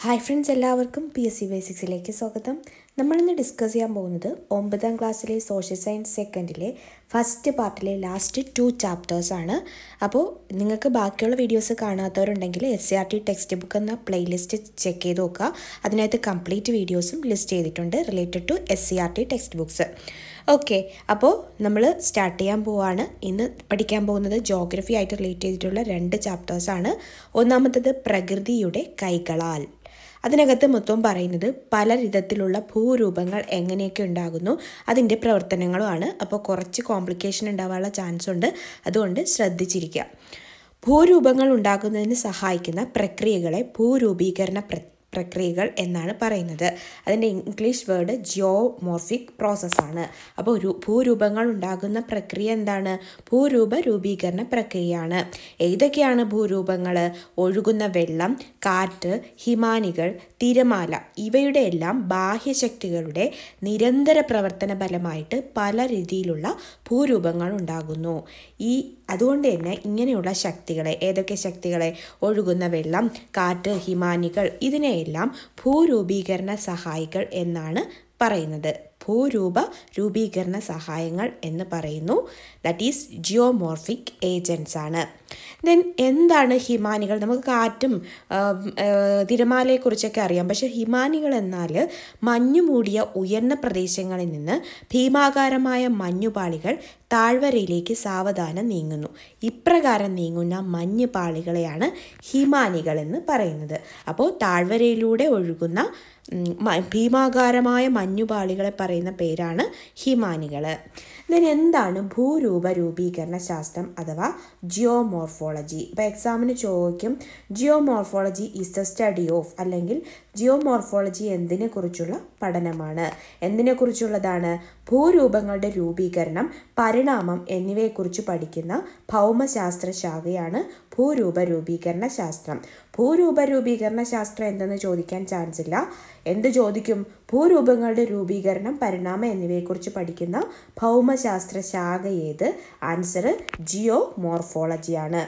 hi friends എല്ലാവർക്കും P S C ബേസിക്സിലേക്ക് സ്വാഗതം നമ്മളിന്ന് ഡിസ്കസ് ചെയ്യാൻ പോകുന്നത് ഒമ്പതാം ക്ലാസ്സിലെ സോഷ്യൽ സയൻസ് സെക്കൻഡിലെ ഫസ്റ്റ് പാർട്ടിലെ ലാസ്റ്റ് ടു ചാപ്റ്റേഴ്സാണ് അപ്പോൾ നിങ്ങൾക്ക് ബാക്കിയുള്ള വീഡിയോസ് കാണാത്തവരുണ്ടെങ്കിൽ S C R T text book എന്ന പ്ലേലിസ്റ്റ് ചെക്ക് ചെയ്ത് നോക്കുക അതിനകത്ത് കംപ്ലീറ്റ് വീഡിയോസും ലിസ്റ്റ് ചെയ്തിട്ടുണ്ട് related to S C R T text books okay അപ്പോൾ നമ്മൾ സ്റ്റാർട്ട് ചെയ്യാൻ പോവാണ് ഇന്ന് പഠിക്കാൻ പോകുന്നത് ജോഗ്രഫി ആയിട്ട് റിലേറ്റ് ചെയ്തിട്ടുള്ള രണ്ട് ചാപ്റ്റേഴ്സാണ് ഒന്നാമത്തത് പ്രകൃതിയുടെ കൈകളാൽ അതിനകത്ത് മൊത്തം പറയുന്നത് പല വിധത്തിലുള്ള ഭൂരൂപങ്ങൾ എങ്ങനെയൊക്കെ ഉണ്ടാകുന്നു അതിൻ്റെ പ്രവർത്തനങ്ങളുമാണ് അപ്പോൾ കുറച്ച് കോംപ്ലിക്കേഷൻ ഉണ്ടാവാനുള്ള ചാൻസ് ഉണ്ട് അതുകൊണ്ട് ശ്രദ്ധിച്ചിരിക്കുക ഭൂരൂപങ്ങൾ ഉണ്ടാകുന്നതിന് സഹായിക്കുന്ന പ്രക്രിയകളെ ഭൂരൂപീകരണ പ്ര പ്രക്രിയകൾ എന്നാണ് പറയുന്നത് അതിൻ്റെ ഇംഗ്ലീഷ് വേർഡ് ജിയോമോർഫിക് പ്രോസസ്സാണ് അപ്പോൾ ഒരു ഭൂരൂപങ്ങൾ ഉണ്ടാകുന്ന പ്രക്രിയ എന്താണ് ഭൂരൂപ രൂപീകരണ പ്രക്രിയയാണ് ഏതൊക്കെയാണ് ഭൂരൂപങ്ങൾ ഒഴുകുന്ന വെള്ളം കാറ്റ് ഹിമാനികൾ തിരമാല ഇവയുടെ എല്ലാം ബാഹ്യശക്തികളുടെ നിരന്തര പ്രവർത്തന ഫലമായിട്ട് പല രീതിയിലുള്ള ഭൂരൂപങ്ങൾ ഉണ്ടാകുന്നു ഈ അതുകൊണ്ട് തന്നെ ഇങ്ങനെയുള്ള ശക്തികളെ ഏതൊക്കെ ശക്തികളെ ഒഴുകുന്ന വെള്ളം കാറ്റ് ഹിമാനികൾ ഇതിനെയെല്ലാം ഭൂരൂപീകരണ സഹായികൾ എന്നാണ് പറയുന്നത് ഭൂരൂപ രൂപീകരണ സഹായങ്ങൾ എന്ന് പറയുന്നു ദാറ്റ് ഈസ് ജിയോമോർഫിക് ഏജൻസ് ആണ് ദെൻ എന്താണ് ഹിമാനികൾ നമുക്ക് കാറ്റും തിരമാലയെക്കുറിച്ചൊക്കെ അറിയാം പക്ഷെ ഹിമാനികൾ എന്നാൽ മഞ്ഞു മൂടിയ ഉയർന്ന പ്രദേശങ്ങളിൽ നിന്ന് ഭീമാകാരമായ മഞ്ഞുപാളികൾ താഴ്വരയിലേക്ക് സാവധാനം നീങ്ങുന്നു ഇപ്രകാരം നീങ്ങുന്ന മഞ്ഞ് പാളികളെയാണ് ഹിമാനികൾ എന്ന് പറയുന്നത് അപ്പോൾ താഴ്വരയിലൂടെ ഒഴുകുന്ന ഭീമാകാരമായ മഞ്ഞുപാളികളെ പറയുന്ന പേരാണ് ഹിമാനികൾ ദെൻ എന്താണ് ഭൂരൂപ രൂപീകരണ ശാസ്ത്രം അഥവാ ജിയോമോർഫോളജി ഇപ്പോൾ എക്സാമിന് ചോദിക്കും geomorphology is the study of അല്ലെങ്കിൽ ജിയോമോർഫോളജി എന്തിനെക്കുറിച്ചുള്ള പഠനമാണ് എന്തിനെക്കുറിച്ചുള്ളതാണ് ഭൂരൂപങ്ങളുടെ രൂപീകരണം പരിണാമം എന്നിവയെക്കുറിച്ച് പഠിക്കുന്ന ഭൗമശാസ്ത്ര ശാഖയാണ് ഭൂരൂപ രൂപീകരണ ശാസ്ത്രം ഭൂരൂപ രൂപീകരണ ശാസ്ത്രം എന്തെന്ന് ചോദിക്കാൻ ചാൻസ് ഇല്ല എന്ത് ചോദിക്കും ഭൂരൂപങ്ങളുടെ രൂപീകരണം പരിണാമം എന്നിവയെക്കുറിച്ച് പഠിക്കുന്ന ഭൗമശാസ്ത്ര ശാഖ ഏത് ആൻസർ ജിയോ മോർഫോളജിയാണ്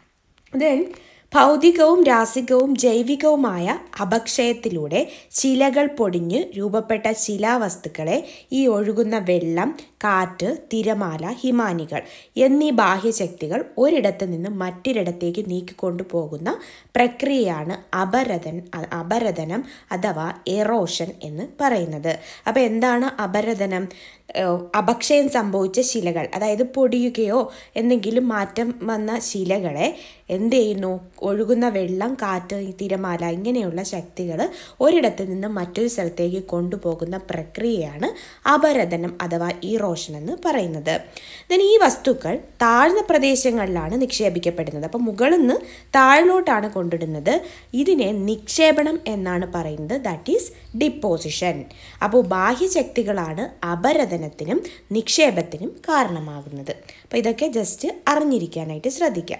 ദെൻ ഭൗതികവും രാസികവും ജൈവികവുമായ അപക്ഷയത്തിലൂടെ ശിലകൾ പൊടിഞ്ഞ് രൂപപ്പെട്ട ശിലാവസ്തുക്കളെ ഈ ഒഴുകുന്ന വെള്ളം കാറ്റ് തിരമാല ഹിമാനികൾ എന്നീ ബാഹ്യശക്തികൾ ഒരിടത്ത് നിന്ന് മറ്റൊരിടത്തേക്ക് നീക്കിക്കൊണ്ടു പോകുന്ന പ്രക്രിയയാണ് അപരതൻ അപരതനം അഥവാ എറോഷൻ എന്ന് പറയുന്നത് അപ്പോൾ എന്താണ് അപരതനം അപക്ഷയം സംഭവിച്ച ശിലകൾ അതായത് പൊടിയുകയോ എന്തെങ്കിലും മാറ്റം വന്ന ശിലകളെ എന്ത് ചെയ്യുന്നു ഒഴുകുന്ന വെള്ളം കാറ്റ് തിരമാല ഇങ്ങനെയുള്ള ശക്തികൾ ഒരിടത്ത് നിന്ന് മറ്റൊരു സ്ഥലത്തേക്ക് കൊണ്ടുപോകുന്ന പ്രക്രിയയാണ് അപരതനം അഥവാ ഈറോഷൻ എന്ന് പറയുന്നത് ദെൻ ഈ വസ്തുക്കൾ താഴ്ന്ന പ്രദേശങ്ങളിലാണ് നിക്ഷേപിക്കപ്പെടുന്നത് അപ്പോൾ മുകളിൽ നിന്ന് താഴിലോട്ടാണ് കൊണ്ടിടുന്നത് ഇതിനെ നിക്ഷേപണം എന്നാണ് പറയുന്നത് ദാറ്റ് ഈസ് ഡിപ്പോസിഷൻ അപ്പോൾ ബാഹ്യശക്തികളാണ് അപരതനത്തിനും നിക്ഷേപത്തിനും കാരണമാകുന്നത് അപ്പോൾ ഇതൊക്കെ ജസ്റ്റ് അറിഞ്ഞിരിക്കാനായിട്ട് ശ്രദ്ധിക്കാം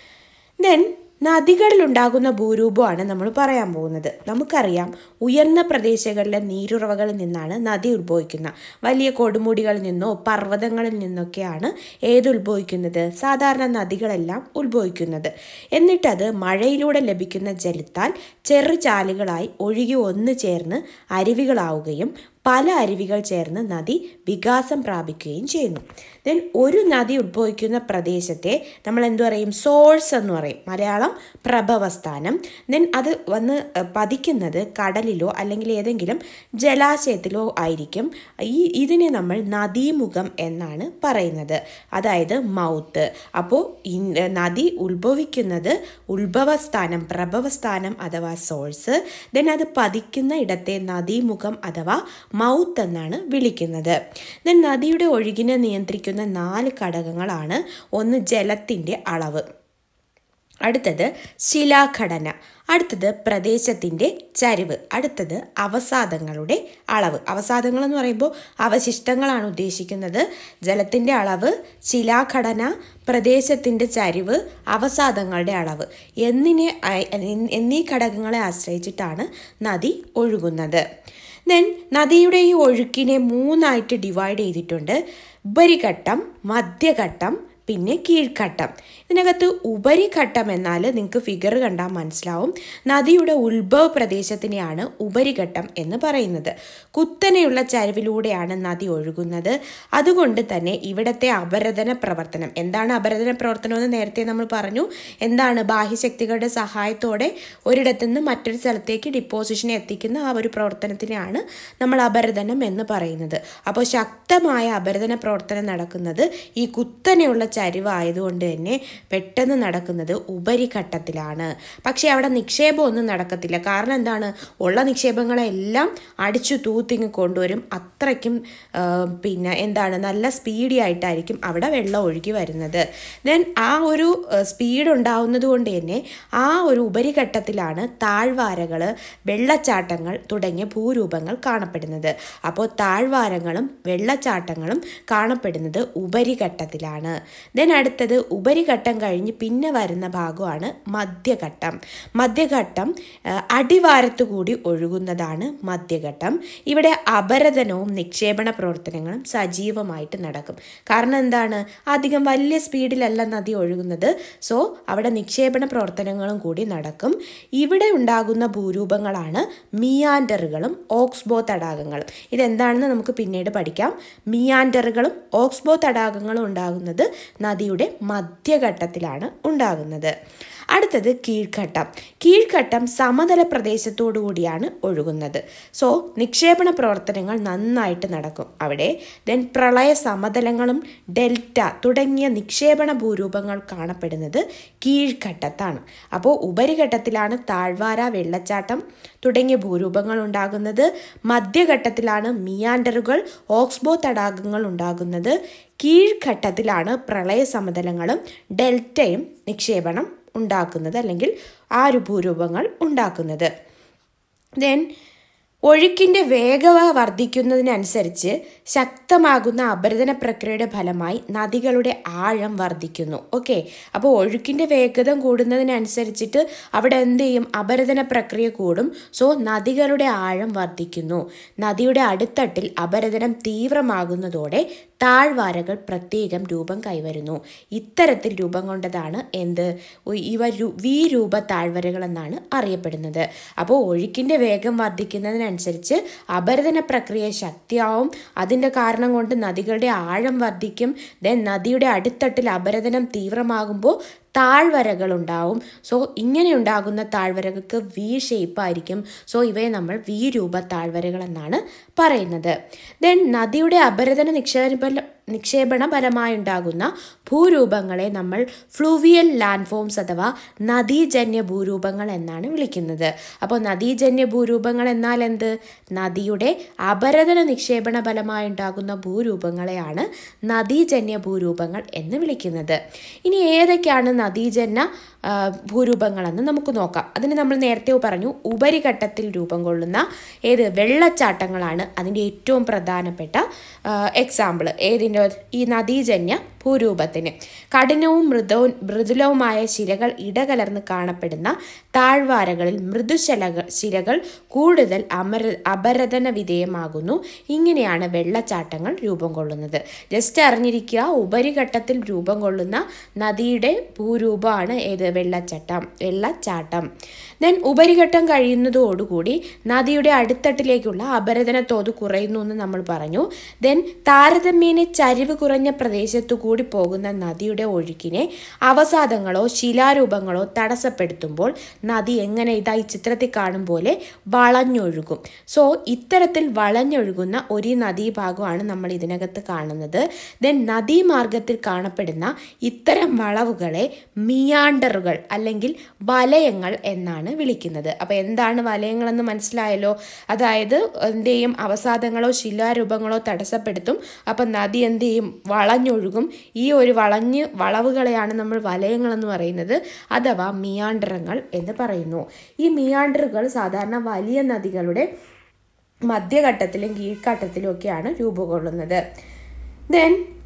ദെൻ നദികളിലുണ്ടാകുന്ന ഭൂരൂപമാണ് നമ്മൾ പറയാൻ പോകുന്നത് നമുക്കറിയാം ഉയർന്ന പ്രദേശങ്ങളിലെ നീരുറവകളിൽ നിന്നാണ് നദി ഉത്ഭവിക്കുന്നത് വലിയ കൊടുമുടികളിൽ നിന്നോ പർവ്വതങ്ങളിൽ നിന്നൊക്കെയാണ് ഏത് ഉത്ഭവിക്കുന്നത് സാധാരണ നദികളെല്ലാം ഉത്ഭവിക്കുന്നത് എന്നിട്ടത് മഴയിലൂടെ ലഭിക്കുന്ന ജലത്താൽ ചെറുചാലുകളായി ഒഴുകി ഒന്നു ചേർന്ന് അരുവികളാവുകയും പല അരുവികൾ ചേർന്ന് നദി വികാസം പ്രാപിക്കുകയും ചെയ്യുന്നു ദെൻ ഒരു നദി ഉത്ഭവിക്കുന്ന പ്രദേശത്തെ നമ്മൾ എന്തു പറയും സോഴ്സ് എന്ന് പറയും മലയാളം പ്രഭവസ്ഥാനം ദെൻ അത് വന്ന് പതിക്കുന്നത് കടലിലോ അല്ലെങ്കിൽ ഏതെങ്കിലും ജലാശയത്തിലോ ആയിരിക്കും ഈ ഇതിനെ നമ്മൾ നദീമുഖം എന്നാണ് പറയുന്നത് അതായത് മൗത്ത് അപ്പോൾ നദി ഉത്ഭവിക്കുന്നത് ഉത്ഭവസ്ഥാനം പ്രഭവസ്ഥാനം അഥവാ സോഴ്സ് ദെൻ അത് പതിക്കുന്ന ഇടത്തെ നദീമുഖം അഥവാ മൗത്ത് എന്നാണ് വിളിക്കുന്നത് ദെൻ നദിയുടെ ഒഴുകിനെ നിയന്ത്രിക്കുന്ന നാല് ഘടകങ്ങളാണ് ഒന്ന് ജലത്തിൻ്റെ അളവ് അടുത്തത് ശിലാഘടന അടുത്തത് പ്രദേശത്തിൻ്റെ ചരിവ് അടുത്തത് അവസാദങ്ങളുടെ അളവ് അവസാദങ്ങൾ എന്ന് പറയുമ്പോൾ അവശിഷ്ടങ്ങളാണ് ഉദ്ദേശിക്കുന്നത് ജലത്തിൻ്റെ അളവ് ശിലാഘടന പ്രദേശത്തിൻ്റെ ചരിവ് അവസാദങ്ങളുടെ അളവ് എന്നിനെ എന്നീ ഘടകങ്ങളെ ആശ്രയിച്ചിട്ടാണ് നദി ഒഴുകുന്നത് ദെൻ നദിയുടെ ഈ ഒഴുക്കിനെ മൂന്നായിട്ട് ഡിവൈഡ് ചെയ്തിട്ടുണ്ട് ഉപരിഘട്ടം മധ്യഘട്ടം പിന്നെ കീഴ്ഘട്ടം ഇതിനകത്ത് ഉപരിഘട്ടം എന്നാൽ നിങ്ങൾക്ക് ഫിഗർ കണ്ടാൽ മനസ്സിലാവും നദിയുടെ ഉത്ഭവ പ്രദേശത്തിനെയാണ് ഉപരിഘട്ടം എന്ന് പറയുന്നത് കുത്തനെയുള്ള ചരിവിലൂടെയാണ് നദി ഒഴുകുന്നത് അതുകൊണ്ട് തന്നെ ഇവിടത്തെ അപരദന പ്രവർത്തനം എന്താണ് അപരദന പ്രവർത്തനം എന്ന് നേരത്തെ നമ്മൾ പറഞ്ഞു എന്താണ് ബാഹ്യശക്തികളുടെ സഹായത്തോടെ ഒരിടത്തു നിന്ന് മറ്റൊരു സ്ഥലത്തേക്ക് ഡിപ്പോസിഷനെ എത്തിക്കുന്ന ആ ഒരു പ്രവർത്തനത്തിനെയാണ് നമ്മൾ അപരദനം എന്ന് പറയുന്നത് അപ്പോൾ ശക്തമായ അപരദന പ്രവർത്തനം നടക്കുന്നത് ഈ കുത്തനെയുള്ള ചരിവായതുകൊണ്ട് തന്നെ പെട്ടെന്ന് നടക്കുന്നത് ഉപരിഘട്ടത്തിലാണ് പക്ഷേ അവിടെ നിക്ഷേപമൊന്നും നടക്കത്തില്ല കാരണം എന്താണ് ഉള്ള നിക്ഷേപങ്ങളെല്ലാം അടിച്ചു തൂത്തിങ്ങ് കൊണ്ടുവരും അത്രയ്ക്കും ആ, പിന്നെ എന്താണ് നല്ല സ്പീഡി ആയിട്ടായിരിക്കും അവിടെ വെള്ളം ഒഴുകി വരുന്നത് ദെൻ ആ ഒരു സ്പീഡ് ഉണ്ടാവുന്നത് കൊണ്ട് തന്നെ ആ ഒരു ഉപരിഘട്ടത്തിലാണ് താഴ്വാരകൾ വെള്ളച്ചാട്ടങ്ങൾ തുടങ്ങിയ ഭൂരൂപങ്ങൾ കാണപ്പെടുന്നത് അപ്പോൾ താഴ്വാരങ്ങളും വെള്ളച്ചാട്ടങ്ങളും കാണപ്പെടുന്നത് ഉപരിഘട്ടത്തിലാണ് ദെൻ അടുത്തത് ഉപരിഘട്ടം കഴിഞ്ഞ് പിന്നെ വരുന്ന ഭാഗമാണ് മധ്യഘട്ടം മധ്യഘട്ടം ആ, അടിവാരത്തു കൂടി ഒഴുകുന്നതാണ് മധ്യഘട്ടം ഇവിടെ അപരദനവും നിക്ഷേപണ പ്രവർത്തനങ്ങളും സജീവമായിട്ട് നടക്കും കാരണം എന്താണ് അധികം വലിയ സ്പീഡിലല്ല നദി ഒഴുകുന്നത് സോ അവിടെ നിക്ഷേപണ പ്രവർത്തനങ്ങളും കൂടി നടക്കും ഇവിടെ ഉണ്ടാകുന്ന ഭൂരൂപങ്ങളാണ് മിയാൻഡറുകളും ഓക്സ്ബോ തടാകങ്ങളും ഇതെന്താണെന്ന് നമുക്ക് പിന്നീട് പഠിക്കാം മിയാൻഡറുകളും ഓക്സ്ബോ തടാകങ്ങളും ഉണ്ടാകുന്നത് നദിയുടെ മധ്യഘട്ടത്തിലാണ് ഉണ്ടാകുന്നത് അടുത്തത് കീഴ്ഘട്ടം കീഴ്ഘട്ടം സമതല പ്രദേശത്തോടു കൂടിയാണ് ഒഴുകുന്നത് സോ നിക്ഷേപണ പ്രവർത്തനങ്ങൾ നന്നായിട്ട് നടക്കും അവിടെ ദെൻ പ്രളയ സമതലങ്ങളും ഡെൽറ്റ തുടങ്ങിയ നിക്ഷേപണ ഭൂരൂപങ്ങൾ കാണപ്പെടുന്നത് കീഴ്ഘട്ടത്താണ് അപ്പോൾ ഉപരിഘട്ടത്തിലാണ് താഴ്വാര വെള്ളച്ചാട്ടം തുടങ്ങിയ ഭൂരൂപങ്ങൾ ഉണ്ടാകുന്നത് മധ്യഘട്ടത്തിലാണ് മിയാൻഡറുകൾ ഓക്സ്ബോ തടാകങ്ങൾ ഉണ്ടാകുന്നത് കീഴ്ഘട്ടത്തിലാണ് പ്രളയ സമതലങ്ങളും ഡെൽറ്റയും നിക്ഷേപണം ഉണ്ടാക്കുന്നത് അല്ലെങ്കിൽ ആ ഒരു ഭൂരൂപങ്ങൾ ഉണ്ടാക്കുന്നത് ദെൻ ഒഴുക്കിൻ്റെ വേഗത വർദ്ധിക്കുന്നതിനനുസരിച്ച് ശക്തമാകുന്ന അപരദന പ്രക്രിയയുടെ ഫലമായി നദികളുടെ ആഴം വർദ്ധിക്കുന്നു ഓക്കെ അപ്പോൾ ഒഴുക്കിൻ്റെ വേഗത കൂടുന്നതിനനുസരിച്ചിട്ട് അവിടെ എന്ത് ചെയ്യും അപരദന പ്രക്രിയ കൂടും സോ നദികളുടെ ആഴം വർദ്ധിക്കുന്നു നദിയുടെ അടിത്തട്ടിൽ അപരദനം തീവ്രമാകുന്നതോടെ താഴ്വാരകൾ പ്രത്യേകം രൂപം കൈവരുന്നു ഇത്തരത്തിൽ രൂപം കൊണ്ടതാണ് എന്ത് ഉ- ഇവ രു- വി രൂപ താഴ്വരകൾ എന്നാണ് അറിയപ്പെടുന്നത് അപ്പോൾ ഒഴുക്കിൻ്റെ വേഗം വർദ്ധിക്കുന്നതിനനുസരിച്ച് അപരദന പ്രക്രിയ ശക്തിയാവും അതിൻ്റെ കാരണം കൊണ്ട് നദികളുടെ ആഴം വർദ്ധിക്കും ദെൻ നദിയുടെ അടിത്തട്ടിൽ അപരദനം തീവ്രമാകുമ്പോൾ താഴ്വരകൾ ഉണ്ടാവും സോ ഇങ്ങനെ ഉണ്ടാകുന്ന താഴ്വരകൾക്ക് വി ഷേപ്പ് ആയിരിക്കും സോ ഇവയെ നമ്മൾ വി രൂപ താഴ്വരകൾ എന്നാണ് പറയുന്നത് ദെൻ നദിയുടെ അപരദന നിക്ഷേപ നിക്ഷേപണ ഫലമായി ഉണ്ടാകുന്ന ഭൂരൂപങ്ങളെ നമ്മൾ ഫ്ലൂവിയൽ ലാൻഡ് ഫോംസ് അഥവാ നദീജന്യ ഭൂരൂപങ്ങൾ എന്നാണ് വിളിക്കുന്നത് അപ്പോൾ നദീജന്യ ഭൂരൂപങ്ങൾ എന്നാൽ എന്ത് നദിയുടെ അപരദന നിക്ഷേപണ ഫലമായി ഉണ്ടാകുന്ന ഭൂരൂപങ്ങളെയാണ് നദീജന്യ ഭൂരൂപങ്ങൾ എന്ന് വിളിക്കുന്നത് ഇനി ഏതൊക്കെയാണ് നദീജന്യ ആ, ഭൂരൂപങ്ങളെന്ന് നമുക്ക് നോക്കാം അതിന് നമ്മൾ നേരത്തെ പറഞ്ഞു ഉപരിഘട്ടത്തിൽ രൂപം കൊള്ളുന്ന ഏത് വെള്ളച്ചാട്ടങ്ങളാണ് അതിൻ്റെ ഏറ്റവും പ്രധാനപ്പെട്ട എക്സാമ്പിൾ ഏതിൻ്റെ ഈ നദീജന്യ ഭൂരൂപത്തിന് കഠിനവും മൃദവും മൃദുലവുമായ ശിലകൾ ഇടകലർന്ന് കാണപ്പെടുന്ന താഴ്വാരകളിൽ മൃദുശലകൾ ശിലകൾ കൂടുതൽ അമര അപരദന വിധേയമാകുന്നു ഇങ്ങനെയാണ് വെള്ളച്ചാട്ടങ്ങൾ രൂപം കൊള്ളുന്നത് ജസ്റ്റ് അറിഞ്ഞിരിക്കുക ഉപരിഘട്ടത്തിൽ രൂപം കൊള്ളുന്ന നദിയുടെ ഭൂരൂപമാണ് ഏത് വെള്ളച്ചാട്ടം വെള്ളച്ചാട്ടം ദെൻ ഉപരിഘട്ടം കഴിയുന്നതോടുകൂടി നദിയുടെ അടിത്തട്ടിലേക്കുള്ള അപരദന തോത് കുറയുന്നു എന്ന് നമ്മൾ പറഞ്ഞു ദെൻ താരതമ്യേന ചരിവ് കുറഞ്ഞ പ്രദേശത്തു കൂടി പോകുന്ന നദിയുടെ ഒഴുക്കിനെ അവസാദങ്ങളോ ശിലാരൂപങ്ങളോ തടസ്സപ്പെടുത്തുമ്പോൾ നദി എങ്ങനെ ഇതാ ഈ ചിത്രത്തിൽ കാണും പോലെ വളഞ്ഞൊഴുകും സോ ഇത്തരത്തിൽ വളഞ്ഞൊഴുകുന്ന ഒരു നദീഭാഗമാണ് നമ്മൾ ഇതിനകത്ത് കാണുന്നത് ദെൻ നദീമാർഗത്തിൽ കാണപ്പെടുന്ന ഇത്തരം വളവുകളെ മിയാണ്ടറുകൾ അല്ലെങ്കിൽ വലയങ്ങൾ എന്നാണ് വിളിക്കുന്നത് അപ്പോൾ എന്താണ് വലയങ്ങളെന്ന് മനസ്സിലായല്ലോ അതായത് എന്ത് ചെയ്യും അവസാദങ്ങളോ ശിലാരൂപങ്ങളോ തടസ്സപ്പെടുത്തും അപ്പം നദി എന്ത് ചെയ്യും വളഞ്ഞൊഴുകും ഈ ഒരു വളഞ്ഞ് വളവുകളെയാണ് നമ്മൾ വലയങ്ങളെന്ന് പറയുന്നത് അഥവാ മിയാണ്ടറങ്ങൾ എന്ന് പറയുന്നു ഈ മിയാണ്ടറുകൾ സാധാരണ വലിയ നദികളുടെ മധ്യഘട്ടത്തിലും കീഴ്ഘട്ടത്തിലും ഒക്കെയാണ് രൂപം കൊള്ളുന്നത് ദെൻ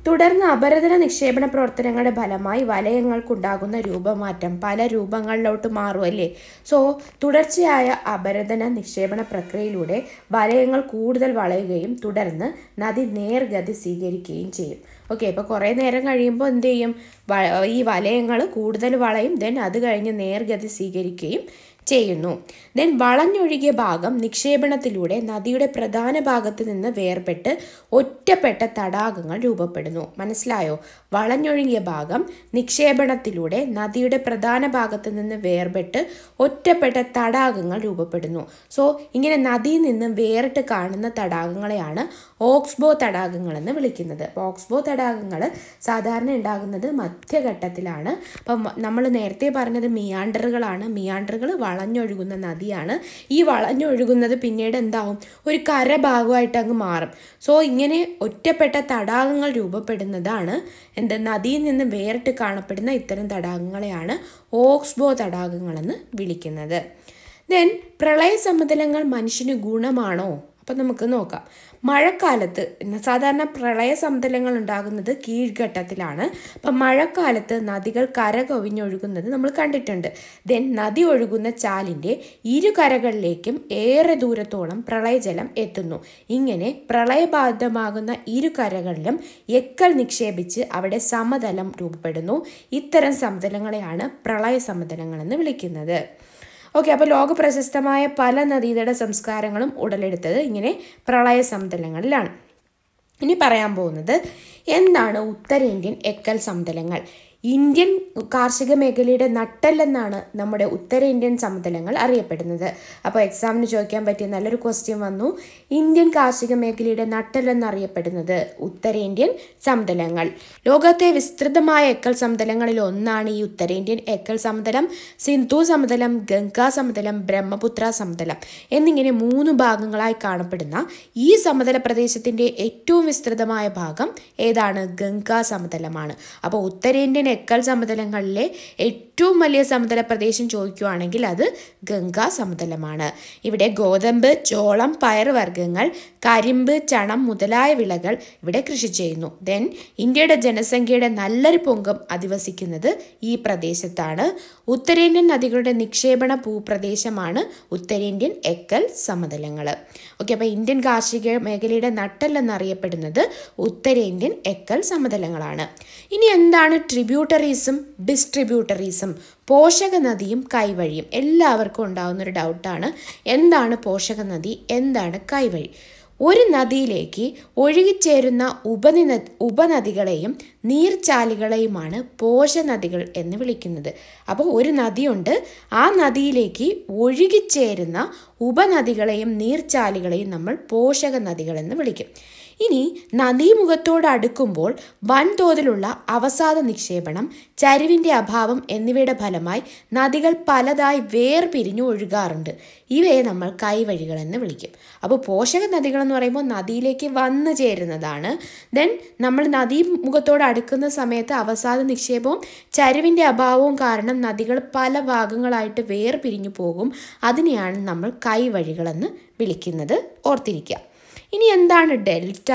തുടർന്ന് അപരദന നിക്ഷേപണ പ്രവർത്തനങ്ങളുടെ ഫലമായി വലയങ്ങൾക്കുണ്ടാകുന്ന രൂപമാറ്റം പല രൂപങ്ങളിലോട്ട് മാറുമല്ലേ സോ തുടർച്ചയായ അപരദന നിക്ഷേപണ പ്രക്രിയയിലൂടെ വലയങ്ങൾ കൂടുതൽ വളയുകയും തുടർന്ന് നദി നേർഗതി സ്വീകരിക്കുകയും ചെയ്യും ഓക്കെ ഇപ്പോൾ കുറേ നേരം കഴിയുമ്പോൾ എന്ത് ചെയ്യും വ- ഈ വലയങ്ങൾ കൂടുതൽ വളയും ദെൻ അത് കഴിഞ്ഞ് നേർഗതി സ്വീകരിക്കുകയും ചെയ്യുന്നു ദെൻ വളഞ്ഞൊഴുകിയ ഭാഗം നിക്ഷേപണത്തിലൂടെ നദിയുടെ പ്രധാന ഭാഗത്ത് നിന്ന് വേർപെട്ട് ഒറ്റപ്പെട്ട തടാകങ്ങൾ രൂപപ്പെടുന്നു മനസ്സിലായോ വളഞ്ഞൊഴുകിയ ഭാഗം നിക്ഷേപണത്തിലൂടെ നദിയുടെ പ്രധാന ഭാഗത്ത് നിന്ന് വേർപെട്ട് ഒറ്റപ്പെട്ട തടാകങ്ങൾ രൂപപ്പെടുന്നു സോ ഇങ്ങനെ നദിയിൽ നിന്ന് വേറിട്ട് കാണുന്ന തടാകങ്ങളെയാണ് ഓക്സ്ബോ തടാകങ്ങൾ എന്ന് വിളിക്കുന്നത് അപ്പോൾ ഓക്സ്ബോ തടാകങ്ങൾ സാധാരണ ഉണ്ടാകുന്നത് മധ്യഘട്ടത്തിലാണ് അപ്പം നമ്മൾ നേരത്തെ പറഞ്ഞത് മിയാണ്ടറുകളാണ് മിയാണ്ടറുകൾ വളഞ്ഞൊഴുകുന്ന നദിയാണ് ഈ വളഞ്ഞൊഴുകുന്നത് പിന്നീട് എന്താവും ഒരു കരഭാഗമായിട്ട് അങ്ങ് മാറും സോ ഇങ്ങനെ ഒറ്റപ്പെട്ട തടാകങ്ങൾ രൂപപ്പെടുന്നതാണ് എന്ത് നദിയിൽ നിന്ന് വേറിട്ട് കാണപ്പെടുന്ന ഇത്തരം തടാകങ്ങളെയാണ് ഓക്സ്ബോ തടാകങ്ങളെന്ന് വിളിക്കുന്നത് ദെൻ പ്രളയ സമതലങ്ങൾ മനുഷ്യന് ഗുണമാണോ അപ്പം നമുക്ക് നോക്കാം മഴക്കാലത്ത് സാധാരണ പ്രളയ സമതലങ്ങൾ ഉണ്ടാകുന്നത് കീഴ്ഘട്ടത്തിലാണ് അപ്പം മഴക്കാലത്ത് നദികൾ കര കവിഞ്ഞൊഴുകുന്നത് നമ്മൾ കണ്ടിട്ടുണ്ട് ദെൻ നദി ഒഴുകുന്ന ചാലിൻ്റെ ഇരു കരകളിലേക്കും ഏറെ ദൂരത്തോളം പ്രളയജലം എത്തുന്നു ഇങ്ങനെ പ്രളയബാധിതമാകുന്ന ഇരു കരകളിലും എക്കൽ നിക്ഷേപിച്ച് അവിടെ സമതലം രൂപപ്പെടുന്നു ഇത്തരം സമതലങ്ങളെയാണ് പ്രളയ സമതലങ്ങൾ എന്ന് വിളിക്കുന്നത് ഓക്കെ അപ്പോൾ ലോക പ്രശസ്തമായ പല നദീതട സംസ്കാരങ്ങളും ഉടലെടുത്തത് ഇങ്ങനെ പ്രളയ സമതലങ്ങളിലാണ് ഇനി പറയാൻ പോകുന്നത് എന്താണ് ഉത്തരേന്ത്യൻ എക്കൽ സമതലങ്ങൾ ഇന്ത്യൻ കാർഷിക മേഖലയുടെ നട്ടെല്ലെന്നാണ് നമ്മുടെ ഉത്തരേന്ത്യൻ സമതലങ്ങൾ അറിയപ്പെടുന്നത് അപ്പോൾ എക്സാമിന് ചോദിക്കാൻ പറ്റിയ നല്ലൊരു ക്വസ്റ്റ്യൻ വന്നു ഇന്ത്യൻ കാർഷിക മേഖലയുടെ നട്ടെല്ലെന്നറിയപ്പെടുന്നത് ഉത്തരേന്ത്യൻ സമതലങ്ങൾ ലോകത്തെ വിസ്തൃതമായ എക്കൽ സമതലങ്ങളിൽ ഒന്നാണ് ഈ ഉത്തരേന്ത്യൻ എക്കൽ സമതലം സിന്ധു സമതലം ഗംഗാ സമതലം ബ്രഹ്മപുത്ര സമതലം എന്നിങ്ങനെ മൂന്ന് ഭാഗങ്ങളായി കാണപ്പെടുന്ന ഈ സമതല പ്രദേശത്തിൻ്റെ ഏറ്റവും വിസ്തൃതമായ ഭാഗം ഏതാണ് ഗംഗാ സമതലമാണ് അപ്പോൾ ഉത്തരേന്ത്യൻ എക്കൽ സമതലങ്ങളിലെ ഏറ്റവും വലിയ സമതല പ്രദേശം ചോദിക്കുകയാണെങ്കിൽ അത് ഗംഗാ സമതലമാണ് ഇവിടെ ഗോതമ്പ് ചോളം പയറുവർഗ്ഗങ്ങൾ കരിമ്പ് ചണം മുതലായ വിളകൾ ഇവിടെ കൃഷി ചെയ്യുന്നു ദെൻ ഇന്ത്യയുടെ ജനസംഖ്യയുടെ നല്ലൊരു പൊങ്കം അധിവസിക്കുന്നത് ഈ പ്രദേശത്താണ് ഉത്തരേന്ത്യൻ നദികളുടെ നിക്ഷേപണ ഭൂപ്രദേശമാണ് ഉത്തരേന്ത്യൻ എക്കൽ സമതലങ്ങൾ ഓക്കെ അപ്പോൾ ഇന്ത്യൻ കാർഷിക മേഖലയുടെ നട്ടെല്ലെന്നറിയപ്പെടുന്നത് ഉത്തരേന്ത്യൻ എക്കൽ സമതലങ്ങളാണ് ഇനി എന്താണ് ട്രിബ്യൂട്ടറീസും ഡിസ്ട്രിബ്യൂട്ടറീസും പോഷക നദിയും കൈവഴിയും എല്ലാവർക്കും ഉണ്ടാകുന്ന ഒരു ഡൗട്ടാണ് എന്താണ് പോഷക നദി എന്താണ് കൈവഴി ഒരു നദിയിലേക്ക് ഒഴുകിച്ചേരുന്ന ഉപനിന ഉപനദികളെയും നീർച്ചാലുകളെയുമാണ് പോഷനദികൾ എന്ന് വിളിക്കുന്നത് അപ്പോൾ ഒരു നദിയുണ്ട് ആ നദിയിലേക്ക് ഒഴുകിച്ചേരുന്ന ഉപനദികളെയും നീർച്ചാലുകളെയും നമ്മൾ പോഷക നദികൾ എന്ന് വിളിക്കും ഇനി നദീമുഖത്തോട് അടുക്കുമ്പോൾ വൻതോതിലുള്ള അവസാദ നിക്ഷേപണം ചരിവിൻ്റെ അഭാവം എന്നിവയുടെ ഫലമായി നദികൾ പലതായി വേർപിരിഞ്ഞു ഒഴുകാറുണ്ട് ഇവയെ നമ്മൾ കൈവഴികൾ എന്ന് വിളിക്കും അപ്പോൾ പോഷക നദികൾ എന്ന് പറയുമ്പോൾ നദിയിലേക്ക് വന്നു ചേരുന്നതാണ് ദെൻ നമ്മൾ നദീമുഖത്തോട് അടുക്കുന്ന സമയത്ത് അവസാദ നിക്ഷേപവും ചരിവിൻ്റെ അഭാവവും കാരണം നദികൾ പല ഭാഗങ്ങളായിട്ട് വേർപിരിഞ്ഞു പോകും അതിനെയാണ് നമ്മൾ കൈവഴികളെന്ന് വിളിക്കുന്നത് ഓർത്തിരിക്കുക ഇനി എന്താണ് ഡെൽറ്റ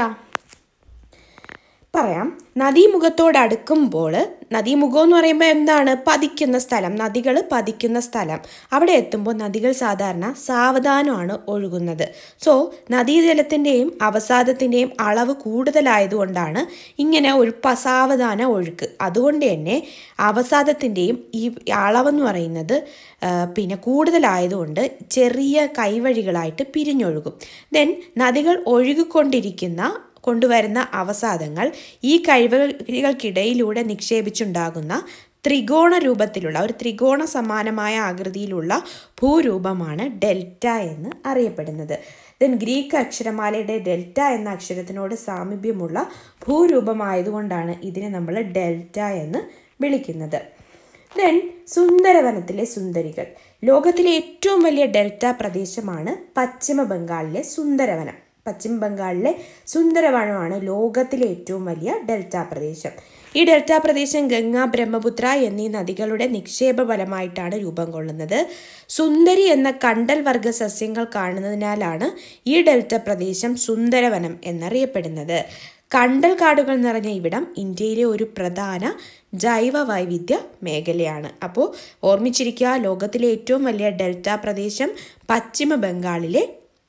പറയാം നദീമുഖത്തോട് അടുക്കുമ്പോൾ നദീമുഖം എന്ന് പറയുമ്പോൾ എന്താണ് പതിക്കുന്ന സ്ഥലം നദികൾ പതിക്കുന്ന സ്ഥലം അവിടെ എത്തുമ്പോൾ നദികൾ സാധാരണ സാവധാനമാണ് ഒഴുകുന്നത് സോ നദീജലത്തിൻ്റെയും അവസാദത്തിൻ്റെയും അളവ് കൂടുതലായതുകൊണ്ടാണ് ഇങ്ങനെ ഒരു പ സാവധാന ഒഴുക്ക് അതുകൊണ്ട് തന്നെ അവസാദത്തിൻ്റെയും ഈ അളവെന്ന് പറയുന്നത് ആ, പിന്നെ കൂടുതലായതുകൊണ്ട് ചെറിയ കൈവഴികളായിട്ട് പിരിഞ്ഞൊഴുകും ദെൻ നദികൾ ഒഴുകിക്കൊണ്ടിരിക്കുന്ന കൊണ്ടുവരുന്ന അവസാദങ്ങൾ ഈ കഴിവുകൾക്കിടയിലൂടെ നിക്ഷേപിച്ചുണ്ടാകുന്ന ത്രികോണ രൂപത്തിലുള്ള ഒരു ത്രികോണ സമാനമായ ആകൃതിയിലുള്ള ഭൂരൂപമാണ് ഡെൽറ്റ എന്ന് അറിയപ്പെടുന്നത് ദെൻ ഗ്രീക്ക് അക്ഷരമാലയുടെ ഡെൽറ്റ എന്ന അക്ഷരത്തിനോട് സാമീപ്യമുള്ള ഭൂരൂപമായതുകൊണ്ടാണ് ഇതിനെ നമ്മൾ ഡെൽറ്റ എന്ന് വിളിക്കുന്നത് ദെൻ സുന്ദരവനത്തിലെ സുന്ദരികൾ ലോകത്തിലെ ഏറ്റവും വലിയ ഡെൽറ്റ പ്രദേശമാണ് പശ്ചിമ ബംഗാളിലെ സുന്ദരവനം പശ്ചിമ ബംഗാളിലെ സുന്ദരവനമാണ് ലോകത്തിലെ ഏറ്റവും വലിയ ഡെൽറ്റ പ്രദേശം ഈ ഡെൽറ്റ പ്രദേശം ഗംഗ ബ്രഹ്മപുത്ര എന്നീ നദികളുടെ നിക്ഷേപ ഫലമായിട്ടാണ് രൂപം കൊള്ളുന്നത് സുന്ദരി എന്ന കണ്ടൽ വർഗ സസ്യങ്ങൾ കാണുന്നതിനാലാണ് ഈ ഡെൽറ്റ പ്രദേശം സുന്ദരവനം എന്നറിയപ്പെടുന്നത് കണ്ടൽ കാടുകൾ നിറഞ്ഞ ഇവിടം ഇന്ത്യയിലെ ഒരു പ്രധാന ജൈവ വൈവിധ്യ മേഖലയാണ് അപ്പോൾ ഓർമ്മിച്ചിരിക്കുക ലോകത്തിലെ ഏറ്റവും വലിയ ഡെൽറ്റ പ്രദേശം പശ്ചിമ ബംഗാളിലെ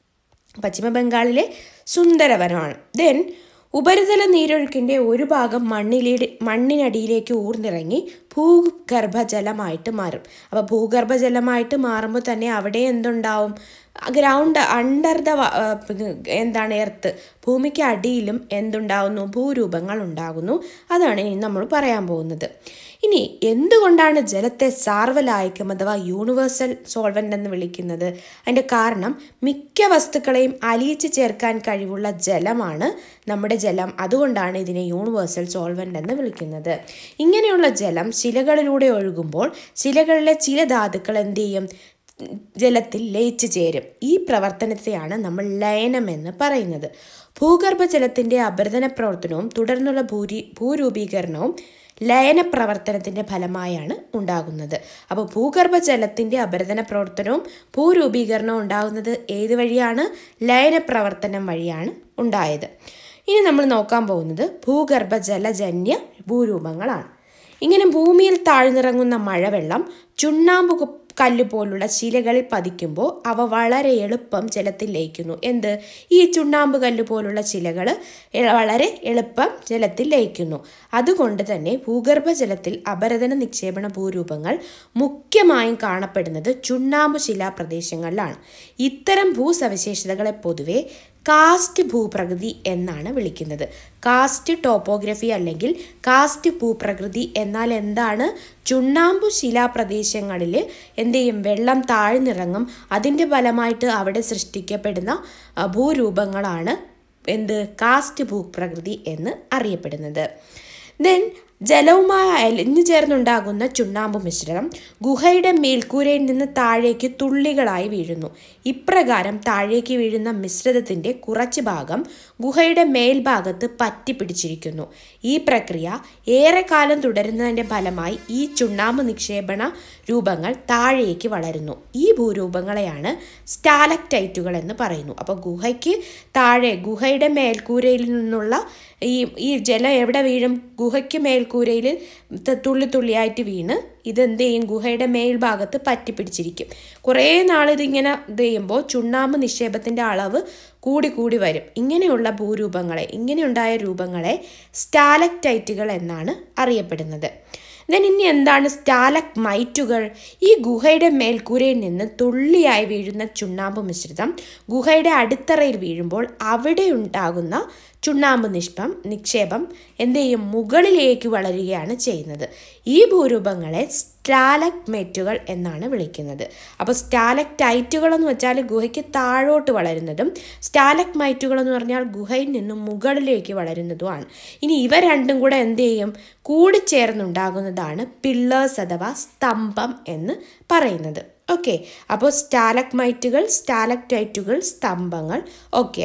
പശ്ചിമ ബംഗാളിലെ സുന്ദരവനമാണ് ദെൻ ഉപരിതല നീരൊഴുക്കിൻ്റെ ഒരു ഭാഗം മണ്ണിലെ മണ്ണിനടിയിലേക്ക് ഊർന്നിറങ്ങി ഭൂഗർഭജലമായിട്ട് മാറും അപ്പോൾ ഭൂഗർഭജലമായിട്ട് മാറുമ്പോൾ തന്നെ അവിടെ എന്തുണ്ടാവും ഗ്രൗണ്ട് അണ്ടർ ദ എന്താണ് എർത്ത് ഭൂമിക്ക് അടിയിലും എന്തുണ്ടാകുന്നു ഭൂരൂപങ്ങൾ ഉണ്ടാകുന്നു അതാണ് ഇനി നമ്മൾ പറയാൻ പോകുന്നത് ഇനി എന്തുകൊണ്ടാണ് ജലത്തെ സാർവലായിക്കം അഥവാ യൂണിവേഴ്സൽ സോൾവൻ്റ് എന്ന് വിളിക്കുന്നത് അതിൻ്റെ കാരണം മിക്ക വസ്തുക്കളെയും അലിയിച്ച് ചേർക്കാൻ കഴിവുള്ള ജലമാണ് നമ്മുടെ ജലം അതുകൊണ്ടാണ് ഇതിനെ യൂണിവേഴ്സൽ സോൾവൻ്റ് എന്ന് വിളിക്കുന്നത് ഇങ്ങനെയുള്ള ജലം ശിലകളിലൂടെ ഒഴുകുമ്പോൾ ശിലകളിലെ ചില ധാതുക്കൾ എന്ത് ചെയ്യും ജലത്തിൽ ലയിച്ചു ചേരും ഈ പ്രവർത്തനത്തെയാണ് നമ്മൾ ലയനം എന്ന് പറയുന്നത് ഭൂഗർഭജലത്തിൻ്റെ അപരദന പ്രവർത്തനവും തുടർന്നുള്ള ഭൂരി ഭൂരൂപീകരണവും ലയന പ്രവർത്തനത്തിൻ്റെ ഫലമായാണ് ഉണ്ടാകുന്നത് അപ്പോൾ ഭൂഗർഭജലത്തിൻ്റെ അപരദന പ്രവർത്തനവും ഭൂരൂപീകരണവും ഉണ്ടാകുന്നത് ഏത് വഴിയാണ് ലയന പ്രവർത്തനം വഴിയാണ് ഉണ്ടായത് ഇനി നമ്മൾ നോക്കാൻ പോകുന്നത് ഭൂഗർഭജലജന്യ ഭൂരൂപങ്ങളാണ് ഇങ്ങനെ ഭൂമിയിൽ താഴ്ന്നിറങ്ങുന്ന മഴവെള്ളം ചുണ്ണാമ്പ് കു- കല്ല് പോലുള്ള ശിലകളിൽ പതിക്കുമ്പോൾ അവ വളരെ എളുപ്പം ജലത്തിൽ ലയിക്കുന്നു എന്ത് ഈ ചുണ്ണാമ്പ് കല്ല് പോലുള്ള ശിലകൾ വളരെ എളുപ്പം ജലത്തിൽ ലയിക്കുന്നു അതുകൊണ്ട് തന്നെ ഭൂഗർഭജലത്തിൽ അപരദന നിക്ഷേപണ ഭൂരൂപങ്ങൾ മുഖ്യമായും കാണപ്പെടുന്നത് ചുണ്ണാമ്പ് ശിലാ പ്രദേശങ്ങളിലാണ് ഇത്തരം ഭൂസവിശേഷതകളെ പൊതുവെ കാസ്റ്റ് ഭൂപ്രകൃതി എന്നാണ് വിളിക്കുന്നത് കാസ്റ്റ് ടോപ്പോഗ്രഫി അല്ലെങ്കിൽ കാസ്റ്റ് ഭൂപ്രകൃതി എന്നാൽ എന്താണ് ചുണ്ണാമ്പു ശിലാപ്രദേശങ്ങളിൽ എന്ത് ചെയ്യും വെള്ളം താഴ്ന്നിറങ്ങും അതിൻ്റെ ഫലമായിട്ട് അവിടെ സൃഷ്ടിക്കപ്പെടുന്ന ആ, ഭൂരൂപങ്ങളാണ് എന്ത് കാസ്റ്റ് ഭൂപ്രകൃതി എന്ന് അറിയപ്പെടുന്നത് ദെൻ ജലവുമായി അലിഞ്ഞു ചേർന്നുണ്ടാകുന്ന ചുണ്ണാമ്പ് മിശ്രിതം ഗുഹയുടെ മേൽക്കൂരയിൽ നിന്ന് താഴേക്ക് തുള്ളികളായി വീഴുന്നു ഇപ്രകാരം താഴേക്ക് വീഴുന്ന മിശ്രിതത്തിൻ്റെ കുറച്ച് ഭാഗം ഗുഹയുടെ മേൽഭാഗത്ത് പറ്റി പിടിച്ചിരിക്കുന്നു ഈ പ്രക്രിയ ഏറെക്കാലം തുടരുന്നതിൻ്റെ ഫലമായി ഈ ചുണ്ണാമ്പ് നിക്ഷേപണ രൂപങ്ങൾ താഴേക്ക് വളരുന്നു ഈ ഭൂരൂപങ്ങളെയാണ് സ്റ്റാലക്ടൈറ്റുകൾ എന്ന് പറയുന്നു അപ്പോൾ ഗുഹയ്ക്ക് താഴെ ഗുഹയുടെ മേൽക്കൂരയിൽ നിന്നുള്ള ഈ ഈ ജലം എവിടെ വീഴും ഗുഹയ്ക്ക് മേൽക്കൂരയിൽ ത- തുള്ളി തുള്ളിയായിട്ട് വീണ് ഇതെന്ത് ചെയ്യും ഗുഹയുടെ മേൽഭാഗത്ത് പറ്റി പിടിച്ചിരിക്കും കുറേ നാൾ ഇതിങ്ങനെ ഇത് ചെയ്യുമ്പോൾ ചുണ്ണാമ്പ് നിക്ഷേപത്തിൻ്റെ അളവ് കൂടി കൂടി വരും ഇങ്ങനെയുള്ള ഭൂരൂപങ്ങളെ ഇങ്ങനെയുണ്ടായ രൂപങ്ങളെ സ്റ്റാലക്ടൈറ്റുകൾ എന്നാണ് അറിയപ്പെടുന്നത് ദെൻ ഇനി എന്താണ് സ്റ്റാലക് മൈറ്റുകൾ ഈ ഗുഹയുടെ മേൽക്കൂരയിൽ നിന്ന് തുള്ളിയായി വീഴുന്ന ചുണ്ണാമ്പ് മിശ്രിതം ഗുഹയുടെ അടിത്തറയിൽ വീഴുമ്പോൾ അവിടെ ഉണ്ടാകുന്ന ചുണ്ണാമ്പ് നിഷ്പം നിക്ഷേപം എന്ത് ചെയ്യും മുകളിലേക്ക് വളരുകയാണ് ചെയ്യുന്നത് ഈ ഭൂരൂപങ്ങളെ സ്റ്റാലക്മേറ്റുകൾ എന്നാണ് വിളിക്കുന്നത് അപ്പോൾ സ്റ്റാലക്ടൈറ്റുകൾ എന്ന് വെച്ചാൽ ഗുഹയ്ക്ക് താഴോട്ട് വളരുന്നതും സ്റ്റാലക്മൈറ്റുകൾ എന്ന് പറഞ്ഞാൽ ഗുഹയിൽ നിന്നും മുകളിലേക്ക് വളരുന്നതുമാണ് ഇനി ഇവ രണ്ടും കൂടെ എന്ത് ചെയ്യും കൂടിച്ചേർന്നുണ്ടാകുന്നതാണ് പിള്ളേഴ്സ് അഥവാ സ്തംഭം എന്ന് പറയുന്നത് ഓക്കെ അപ്പോൾ സ്റ്റാലക്മൈറ്റുകൾ സ്റ്റാലക്ടൈറ്റുകൾ സ്തംഭങ്ങൾ ഓക്കെ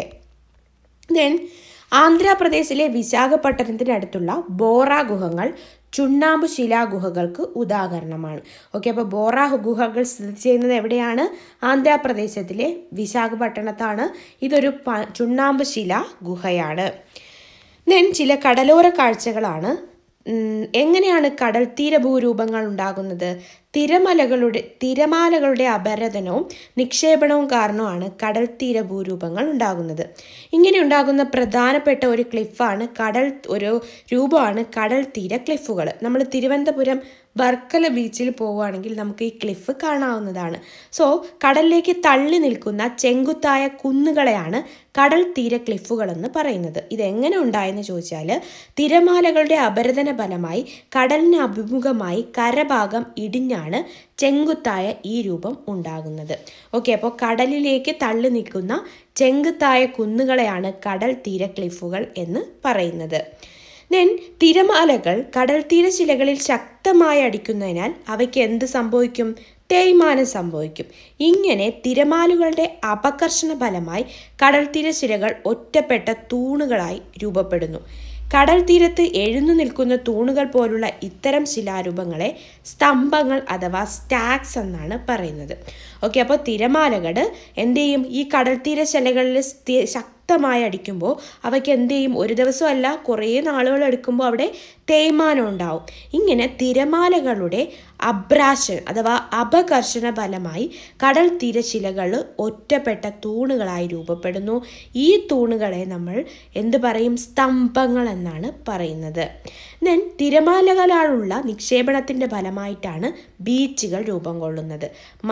ദെൻ ആന്ധ്രാപ്രദേശിലെ വിശാഖപട്ടണത്തിനടുത്തുള്ള ബോറ ഗുഹകൾ ചുണ്ണാമ്പ് ശിലാഗുഹകൾക്ക് ഉദാഹരണമാണ് ഓക്കെ അപ്പോൾ ബോറ ഗുഹകൾ സ്ഥിതി ചെയ്യുന്നത് എവിടെയാണ് ആന്ധ്രാപ്രദേശത്തിലെ വിശാഖപട്ടണത്താണ് ഇതൊരു പ- ചുണ്ണാമ്പ് ശില ഗുഹയാണ് ദെൻ ചില കടലോര കാഴ്ചകളാണ് ഉം, എങ്ങനെയാണ് കടൽ തീര ഭൂരൂപങ്ങൾ ഉണ്ടാകുന്നത് തിരമലകളുടെ തിരമാലകളുടെ അപരദനവും നിക്ഷേപണവും കാരണമാണ് കടൽ തീര ഭൂരൂപങ്ങൾ ഉണ്ടാകുന്നത് ഇങ്ങനെ ഉണ്ടാകുന്ന പ്രധാനപ്പെട്ട ഒരു ക്ലിഫാണ് കടൽ ഒരു രൂപമാണ് കടൽ തീര ക്ലിഫുകൾ നമ്മൾ തിരുവനന്തപുരം വർക്കല ബീച്ചിൽ പോവുകയാണെങ്കിൽ നമുക്ക് ഈ ക്ലിഫ് കാണാവുന്നതാണ് സോ കടലിലേക്ക് തള്ളി നിൽക്കുന്ന ചെങ്കുത്തായ കുന്നുകളെയാണ് കടൽ തീര ക്ലിഫുകൾ എന്ന് പറയുന്നത് ഇതെങ്ങനെ ഉണ്ടായെന്ന് ചോദിച്ചാൽ തിരമാലകളുടെ അപരദന ഫലമായി കടലിന് അഭിമുഖമായി കരഭാഗം ഇടിഞ്ഞാണ് ചെങ്കുത്തായ ഈ രൂപം ഉണ്ടാകുന്നത് ഓക്കെ അപ്പോൾ കടലിലേക്ക് തള്ളി നിൽക്കുന്ന ചെങ്കുത്തായ കുന്നുകളെയാണ് കടൽ തീര ക്ലിഫുകൾ എന്ന് പറയുന്നത് ദെൻ തിരമാലകൾ കടൽ തീരശിലകളിൽ ശക്തമായി അടിക്കുന്നതിനാൽ അവയ്ക്ക് എന്ത് സംഭവിക്കും തേയ്മാനം സംഭവിക്കും ഇങ്ങനെ തിരമാലുകളുടെ അപകർഷണ ഫലമായി കടൽ തീരശിലകൾ ഒറ്റപ്പെട്ട തൂണുകളായി രൂപപ്പെടുന്നു കടൽ തീരത്ത് എഴുന്നു നിൽക്കുന്ന തൂണുകൾ പോലുള്ള ഇത്തരം ശിലാരൂപങ്ങളെ സ്തംഭങ്ങൾ അഥവാ സ്റ്റാക്സ് എന്നാണ് പറയുന്നത് ഓക്കെ അപ്പോൾ തിരമാലകൾ എന്ത് ചെയ്യും ഈ കടൽ തീര ശിലകളിൽ സ്ഥി- ശക്തി ശക്തമായി അടിക്കുമ്പോൾ അവയ്ക്ക് എന്ത് ചെയ്യും ഒരു ദിവസമല്ല കുറേ നാളുകൾ എടുക്കുമ്പോൾ അവിടെ തേയ്മാനം ഉണ്ടാവും ഇങ്ങനെ തിരമാലകളുടെ അബ്രാശൻ അഥവാ അപകർഷണ ഫലമായി കടൽ തിരശിലകൾ ഒറ്റപ്പെട്ട തൂണുകളായി രൂപപ്പെടുന്നു ഈ തൂണുകളെ നമ്മൾ എന്ത് പറയും സ്തംഭങ്ങൾ എന്നാണ് പറയുന്നത് ദെൻ തിരമാലകളാലുള്ള നിക്ഷേപണത്തിൻ്റെ ഫലമായിട്ടാണ് ബീച്ചുകൾ രൂപം കൊള്ളുന്നത്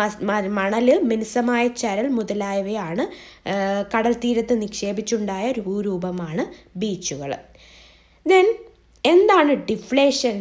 മണൽ മിനുസമായ ചരൽ മുതലായവയാണ് കടൽ തീരത്ത് നിക്ഷേപിച്ചുണ്ടായ ഭൂരൂപമാണ് ബീച്ചുകൾ ദെൻ എന്താണ് ഡിഫ്ലേഷൻ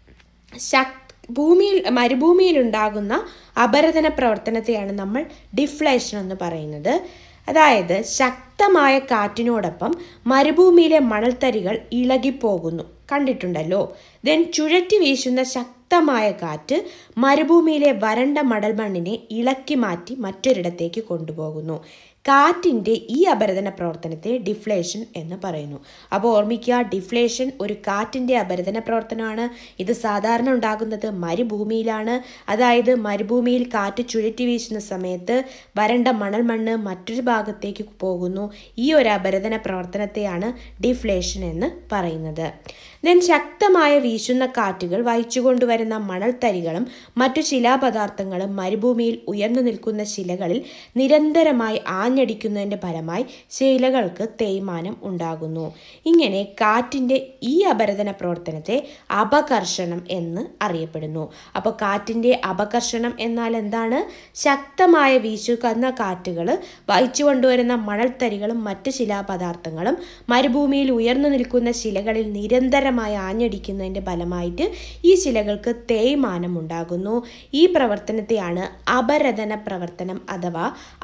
ശക് ഭൂമിയിൽ മരുഭൂമിയിൽ ഉണ്ടാകുന്ന അപരതന പ്രവർത്തനത്തെയാണ് നമ്മൾ ഡിഫ്ലേഷൻ എന്ന് പറയുന്നത് അതായത് ശക്തമായ കാറ്റിനോടൊപ്പം മരുഭൂമിയിലെ മണൽത്തരികൾ ഇളകിപ്പോകുന്നു കണ്ടിട്ടുണ്ടല്ലോ ദെൻ ചുഴറ്റി വീശുന്ന ശക്തമായ കാറ്റ് മരുഭൂമിയിലെ വരണ്ട മണൽമണ്ണിനെ ഇളക്കി മാറ്റി മറ്റൊരിടത്തേക്ക് കൊണ്ടുപോകുന്നു കാറ്റിൻ്റെ ഈ അപരതന പ്രവർത്തനത്തെ ഡിഫ്ലേഷൻ എന്ന് പറയുന്നു അപ്പോൾ ഓർമ്മിക്കുക ഡിഫ്ലേഷൻ ഒരു കാറ്റിൻ്റെ അപരതന പ്രവർത്തനമാണ് ഇത് സാധാരണ ഉണ്ടാകുന്നത് മരുഭൂമിയിലാണ് അതായത് മരുഭൂമിയിൽ കാറ്റ് ചുഴറ്റി വീശുന്ന സമയത്ത് വരണ്ട മണൽ മണ്ണ് മറ്റൊരു ഭാഗത്തേക്ക് പോകുന്നു ഈ ഒരു അപരതന പ്രവർത്തനത്തെയാണ് ഡിഫ്ലേഷൻ എന്ന് പറയുന്നത് ദെൻ ശക്തമായ വീശുന്ന കാറ്റുകൾ വഹിച്ചു കൊണ്ടുവരുന്ന മണൽത്തരികളും മറ്റു ശിലാപദാർത്ഥങ്ങളും മരുഭൂമിയിൽ ഉയർന്നു നിൽക്കുന്ന ശിലകളിൽ നിരന്തരമായി ആഞ്ഞടിക്കുന്നതിൻ്റെ ഫലമായി ശിലകൾക്ക് തേയ്മാനം ഉണ്ടാകുന്നു ഇങ്ങനെ കാറ്റിൻ്റെ ഈ അപരതന പ്രവർത്തനത്തെ അപകർഷണം എന്ന് അറിയപ്പെടുന്നു അപ്പോൾ കാറ്റിൻ്റെ അപകർഷണം എന്നാൽ എന്താണ് ശക്തമായ വീശുന്ന കാറ്റുകൾ വഹിച്ചു കൊണ്ടുവരുന്ന മണൽത്തരികളും മറ്റ് ശിലാപദാർത്ഥങ്ങളും മരുഭൂമിയിൽ ഉയർന്നു നിൽക്കുന്ന ശിലകളിൽ നിരന്തരമായി ആഞ്ഞടിക്കുന്നതിൻ്റെ ഫലമായിട്ട് ഈ ശിലകൾക്ക് തേയ്മാനം ഉണ്ടാകുന്നു ഈ പ്രവർത്തനത്തെയാണ് അപരതന പ്രവർത്തനം അഥവാ